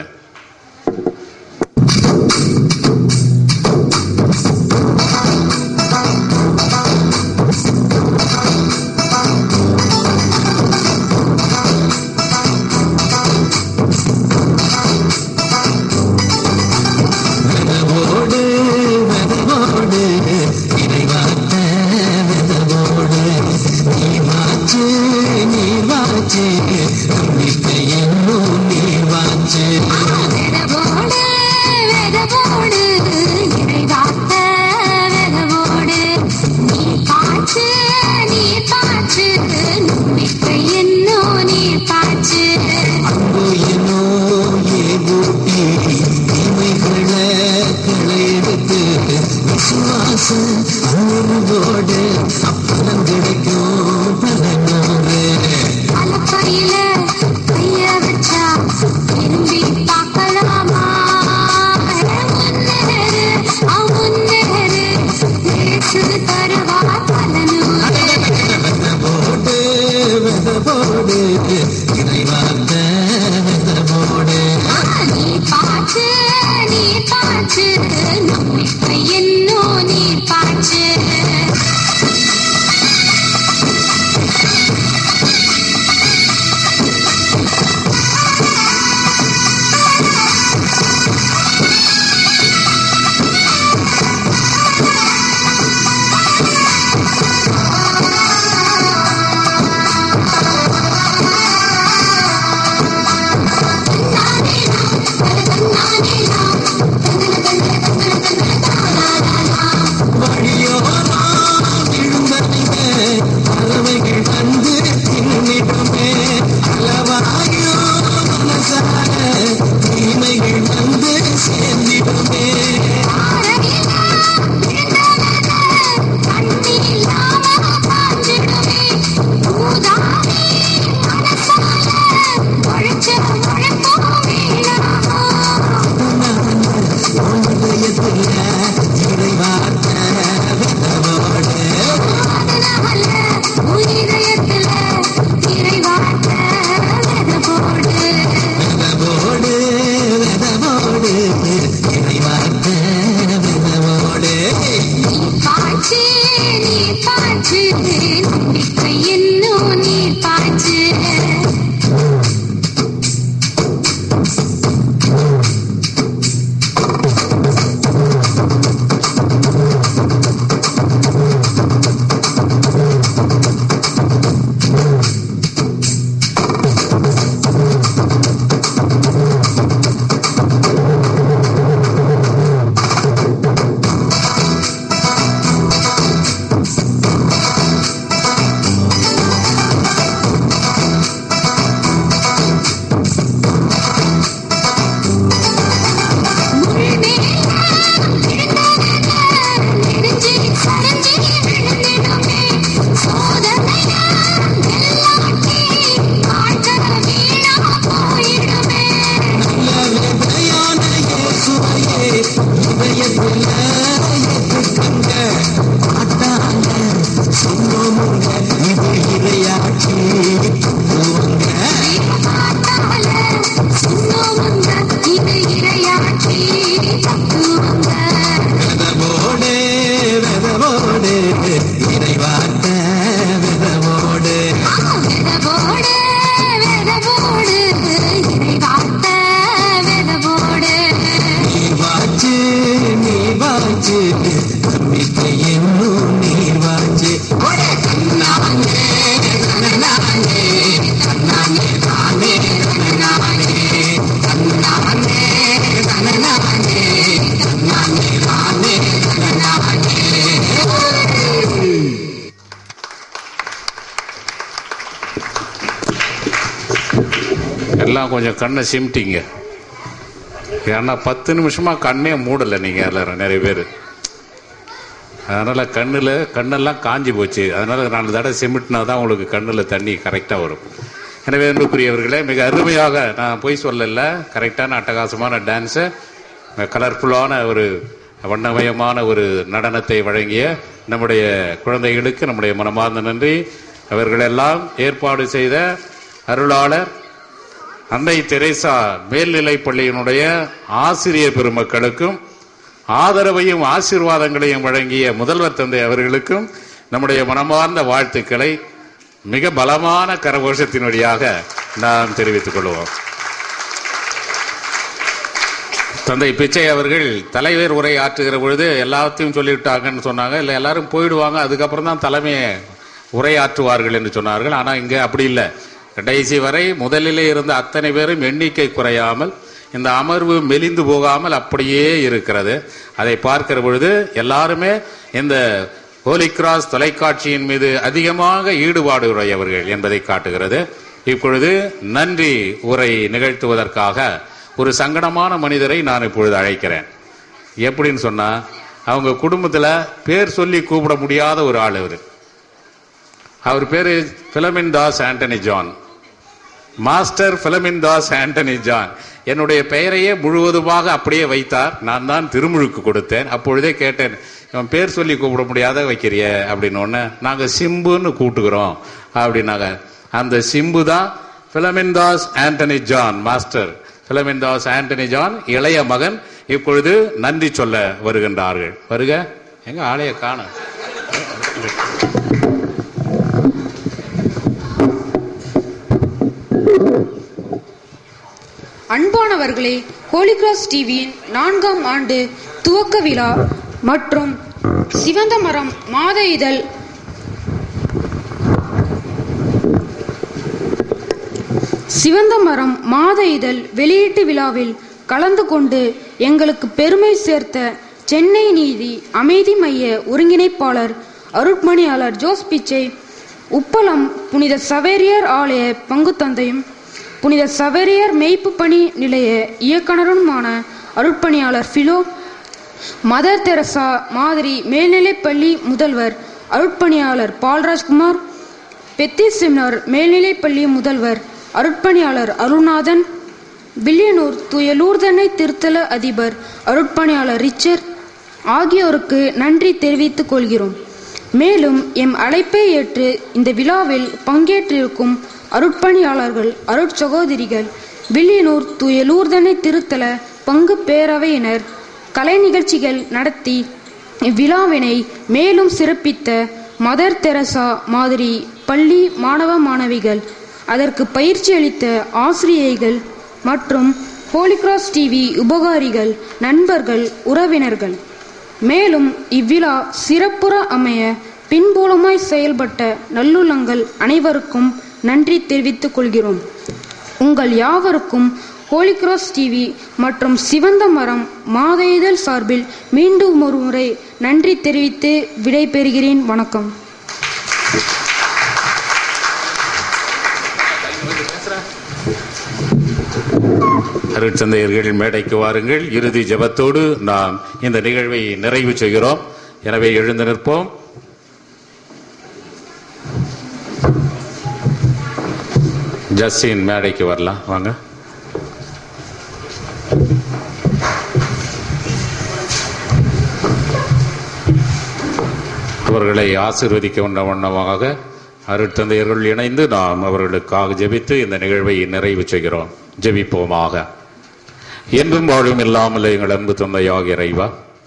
வெதவோடு வெதவோடு இறைவார்த்த வெதவோடு நீவாச்சு நீவாச்சு நம்பிக்கை என்னும் நீவாச்சு வெதவோடு வெதவோடு இறைவார்த்த வெதவோடு நீ பாச்சு நீ பாச்சு நம்பிக்கை என்னோ நீ பாச்சு அங்கோ என்னோ ஏகூட்டி தீமைகளை களையெடுத்து விசுவாச அன்போடு அப்பலம் கிடைக்கும் பலனோடு அலப்பையில கைய வச்சா திரும்பி பார்க்கலாமா முன்னேறு முன்னேறு நேற்று தருவா பலனூறு வெதவோடு வெதவோடு இறைவார்த்த வெதவோடு நீ பாச்சு நீ பாச்சு நம்பிக்கை என்னோ நீ பாச்சு வழியோரம் விழுந்தறிவே பறவைகள் வந்து தின்னிடுமே அளவாயோ மனசார தீமைகள் வந்து சேர்ந்திடுமே இதயத்தில் இறைவார்த்த வெதவோடு வெதவோடு வெதவோடு இறைவார்த்த வெதவோடு பாச்சு நீ பாச்சு நம்பிக்கை என்னோ நீ பாச்சு வெதவோடு நீர்வாச்சு நம்பிக்கை என்னும் நீர்வாச்சு எல்லாம் கொஞ்சம் கண்ணை சிமிட்டிங்க ஏன்னா பத்து நிமிஷமா கண்ணே மூடலை நீங்க அதில் நிறைய பேர் அதனால கண்ணில் கண்ணெல்லாம் காஞ்சி போச்சு அதனால நாலு தடவை சிமிட்டினா தான் உங்களுக்கு கண்ணில் தண்ணி கரெக்டாக வரும் எனவே அன்புக்குரியவர்களே மிக அருமையாக நான் பொய் சொல்லல கரெக்டான அட்டகாசமான டான்ஸு கலர்ஃபுல்லான ஒரு வண்ணமயமான ஒரு நடனத்தை வழங்கிய நம்முடைய குழந்தைகளுக்கு நம்முடைய மனமார்ந்த நன்றி அவர்களெல்லாம் ஏற்பாடு செய்த அருளாளர் அன்னை தெரேசா மேல்நிலைப் பள்ளியினுடைய ஆசிரியர் பெருமக்களுக்கும் ஆதரவையும் ஆசீர்வாதங்களையும் வழங்கிய முதல்வர் தந்தை அவர்களுக்கும் நம்முடைய மனமார்ந்த வாழ்த்துக்களை மிக பலமான கரகோஷத்தின் வழியாக நாம் தெரிவித்துக் கொள்வோம் தந்தை பிச்சை அவர்கள் தலைவர் உரை ஆற்றுகிற பொழுது எல்லாத்தையும் சொல்லிவிட்டாங்கன்னு சொன்னாங்க இல்லை எல்லாரும் போயிடுவாங்க அதுக்கப்புறம் தான் தலைமையை உரையாற்றுவார்கள் என்று சொன்னார்கள் ஆனால் இங்கே அப்படி இல்லை கடைசி வரை முதலிலே இருந்த அத்தனை பேரும் எண்ணிக்கை குறையாமல் இந்த அமர்வு மெலிந்து போகாமல் அப்படியே இருக்கிறது அதை பார்க்கிற பொழுது எல்லாருமே இந்த ஹோலி கிராஸ் தொலைக்காட்சியின் மீது அதிகமாக ஈடுபாடு உடையவர்கள் என்பதை காட்டுகிறது இப்பொழுது நன்றி உரை நிகழ்த்துவதற்காக ஒரு சங்கடமான மனிதரை நான் இப்பொழுது அழைக்கிறேன் எப்படின்னு சொன்னா அவங்க குடும்பத்துல பேர் சொல்லி கூப்பிட முடியாத ஒரு ஆள் அவர் அவர் பேரு Philomin Das Antony John master Philomin Das Antony John என்னுடைய பெயரையே முழுவதுமாக அப்படியே வைத்தார் நான் தான் திருமுழுக்கு கொடுத்தேன் அப்பொழுதே கேட்டேன் இவன் பேர் சொல்லி கூப்பிட முடியாத வைக்கிறிய அப்படின்னு ஒன்று நாங்கள் சிம்புன்னு கூப்பிட்டுக்கிறோம் அப்படின்னாங்க அந்த சிம்பு தான் Philomin Das Antony John master Philomin Das Antony John இளைய மகன் இப்பொழுது நன்றி சொல்ல வருகின்றார்கள் வருக எங்க ஆளைய காணும் அன்பானவர்களே ஹோலி கிராஸ் டிவியின் நான்காம் ஆண்டு துவக்க விழா மற்றும் சிவந்த மரம் மாத இதழ் சிவந்த மரம் மாத இதழ் வெளியீட்டு விழாவில் கலந்து கொண்டு எங்களுக்கு பெருமை சேர்த்த சென்னை நீதி அமைதி மைய ஒருங்கிணைப்பாளர் அருட்மணியாளர் ஜோஸ் பிச்சை உப்பளம் புனித சவேரியார் ஆலய பங்கு தந்தையும் புனித சவேரியார் மெய்ப்பு பணி நிலைய இயக்குனருமான அருட்பணியாளர் பிலோ மதர் தெரசா மாதிரி மேல்நிலைப்பள்ளி முதல்வர் அருட்பணியாளர் பால்ராஜ்குமார் பெத்தி செமினார் மேல்நிலைப்பள்ளி முதல்வர் அருட்பணியாளர் அருணாதன் வில்லியனூர் தூய லூர்தனை திருத்தல அதிபர் அருட்பணியாளர் ரிச்சர் ஆகியோருக்கு நன்றி தெரிவித்துக் கொள்கிறோம் மேலும் எம் அழைப்பை ஏற்று இந்த விழாவில் பங்கேற்றிருக்கும் அருட்பணியாளர்கள் அருட்சகோதரிகள் வில்லியனூர் தூய லூர்தனை திருத்தல பங்கு பேரவையினர் கலை நிகழ்ச்சிகள் நடத்தி இவ்விழாவினை மேலும் சிறப்பித்த மதர் தெரசா மாதிரி பள்ளி மாணவ மாணவிகள் அதற்கு பயிற்சி அளித்த ஆசிரியைகள் மற்றும் ஹோலிகிராஸ் டிவி உபகாரிகள் நண்பர்கள் உறவினர்கள் மேலும் இவ்விழா சிறப்புற அமைய பின்புலமாய் செயல்பட்ட நல்லுள்ளங்கள் அனைவருக்கும் நன்றி தெரிவித்துக் கொள்கிறோம் உங்கள் யாவருக்கும் ஹோலிகிராஸ் டிவி மற்றும் சிவந்த மரம் மாத இதழ் சார்பில் மீண்டும் ஒரு முறை நன்றி தெரிவித்து விடைபெறுகிறேன் வணக்கம் அருட்சந்தையர்கள் மேடைக்கு வாருங்கள் இறுதி ஜெபத்தோடு நாம் இந்த நிகழ்வை நிறைவு செய்கிறோம் எனவே எழுந்து நிற்போம் ஜஸ்டின் மேடைக்கு வரலாம் வாங்க அவர்களை ஆசீர்வதிக்க வந்த வண்ணமாக அருட்தந்தையர்கள் இணைந்து நாம் அவர்களுக்காக ஜெபித்து இந்த நிகழ்வை நிறைவு செய்கிறோம் ஜெபிப்போமாக என்றும் வாழும் இல்லாமல் எங்கள் அன்பு தந்தையாக இறைவா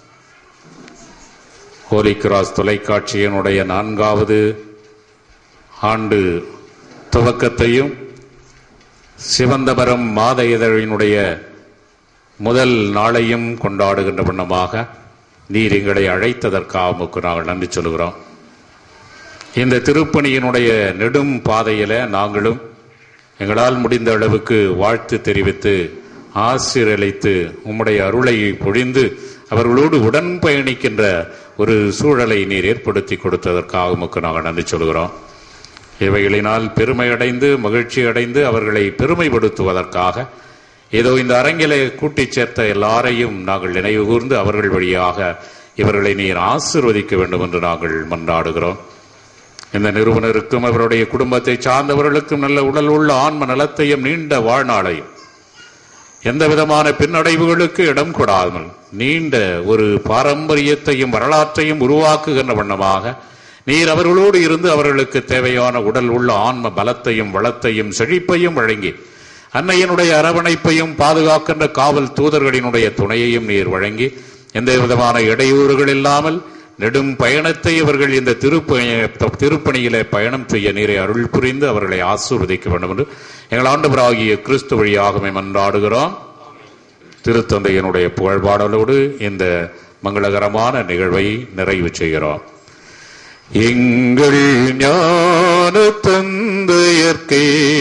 ஹோலி கிராஸ் தொலைக்காட்சியினுடைய நான்காவது ஆண்டு துவக்கத்தையும் சிவந்தபரம் மாத இதழினுடைய முதல் நாளையும் கொண்டாடுகின்ற வண்ணமாக நீர் எங்களை அழைத்ததற்காக உமக்கு நாங்கள் நன்றி சொல்கிறோம் இந்த திருப்பணியினுடைய நெடும் பாதையில நாங்களும் எங்களால் முடிந்த அளவுக்கு வாழ்த்து தெரிவித்து ஆசீரளித்து உம்முடைய அருளை பொழிந்து அவர்களோடு உடன் பயணிக்கின்ற ஒரு சூழலை நீர் ஏற்படுத்தி கொடுத்ததற்காக உமக்கு நாங்கள் நன்றி சொல்கிறோம் இவைகளினால் பெருமை அடைந்து மகிழ்ச்சி அடைந்து அவர்களை பெருமைப்படுத்துவதற்காக ஏதோ இந்த அரங்கிலே கூட்டிச் சேர்த்த எல்லாரையும் நாங்கள் நினைவு கூர்ந்து அவர்கள் வழியாக இவர்களை நீர் ஆசிர்வதிக்க வேண்டும் என்று நாங்கள் மன்றாடுகிறோம் இந்த நிறுவனருக்கும் அவருடைய குடும்பத்தை சார்ந்தவர்களுக்கும் நல்ல உடல் உள்ள ஆன்ம நலத்தையும் நீண்ட வாழ்நாளையும் எந்த விதமான பின்னடைவுகளுக்கு இடம் கொடாமல் நீண்ட ஒரு பாரம்பரியத்தையும் வரலாற்றையும் உருவாக்குகின்ற வண்ணமாக நீர் அவர்களோடு இருந்து அவர்களுக்கு தேவையான உடல் உள்ள ஆன்ம பலத்தையும் வளத்தையும் செழிப்பையும் வழங்கி அன்னையினுடைய அரவணைப்பையும் பாதுகாக்கின்ற காவல் தூதர்களினுடைய துணையையும் நீர் வழங்கி எந்த விதமான இடையூறுகள் இல்லாமல் நெடும் பயணத்தை இவர்கள் இந்த திருப்பணி திருப்பணியிலே பயணம் செய்ய நீரை அருள் புரிந்து அவர்களை ஆசீர்வதிக்க வேண்டும் என்று எங்கள் ஆண்டவராகிய கிறிஸ்து வழியாகவே மன்றாடுகிறோம் திருத்தந்தையினுடைய புகழ்பாடலோடு இந்த மங்களகரமான நிகழ்வை நிறைவு செய்கிறோம் எங்கள் ஞான தந்தையர்க்கே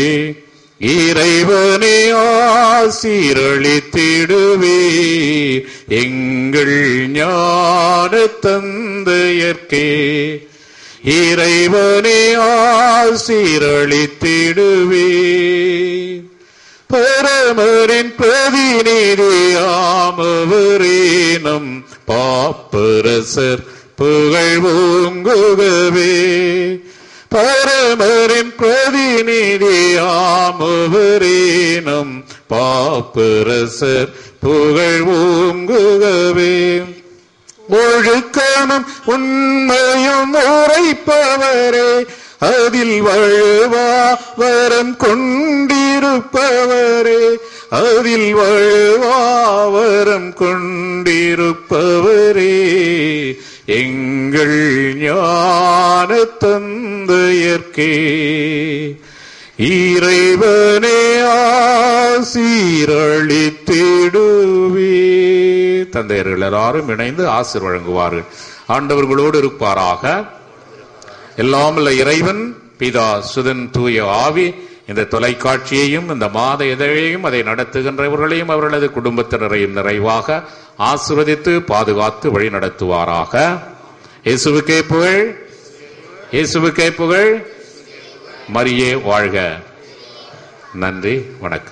இறைவனே ஆசீரளித்திடுவே எங்கள் ஞான தந்தையர்க்கே இறைவனே ஆசீரளித்திடுவே பரமரின் பிரதிநிதியாமவரே நம் பாப்பரசர் புகழ்வோங்குகவே பரமரின் பிரதிநிதியாமவரே நம் பாப்பரசர் புகழ்வோங்குகவே ஒழுக்கமும் உண்மையும் உரைப்பவரே அதில் வழுவா வரம் கொண்டிருப்பவரே அதில் வழுவா வரம் கொண்டிருப்பவரே எங்கள் ஞான தந்தையர்க்கே இறைவனே ஆசீரளித்திடுவே தந்தையர்கள் எல்லாரும் இணைந்து ஆசிர் வழங்குவார்கள் ஆண்டவர்களோடு இருப்பாராக எல்லாமல்ல இறைவன் பிதா சுதன் தூய ஆவி இந்த தொலைக்காட்சியையும் இந்த மாத இதழையும் அதை நடத்துகின்றவர்களையும் அவர்களது குடும்பத்தினரையும் நிறைவாக ஆசிர்வதித்து பாதுகாத்து வழி நடத்துவாராக இயேசுவுக்கே புகழ் இயேசுவுக்கே புகழ் மரியே வாழ்க நன்றி வணக்கம்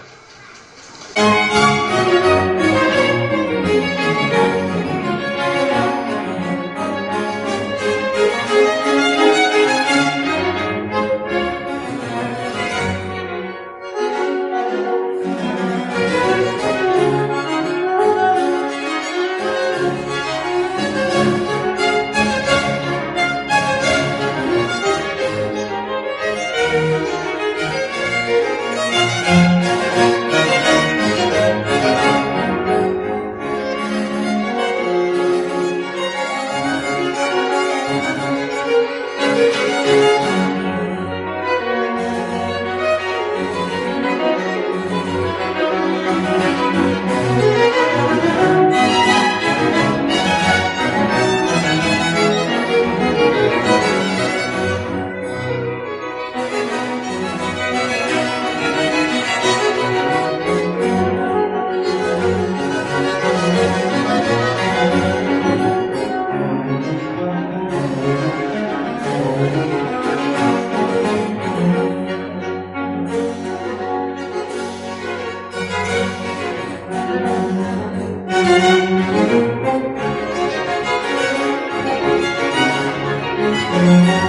Thank you.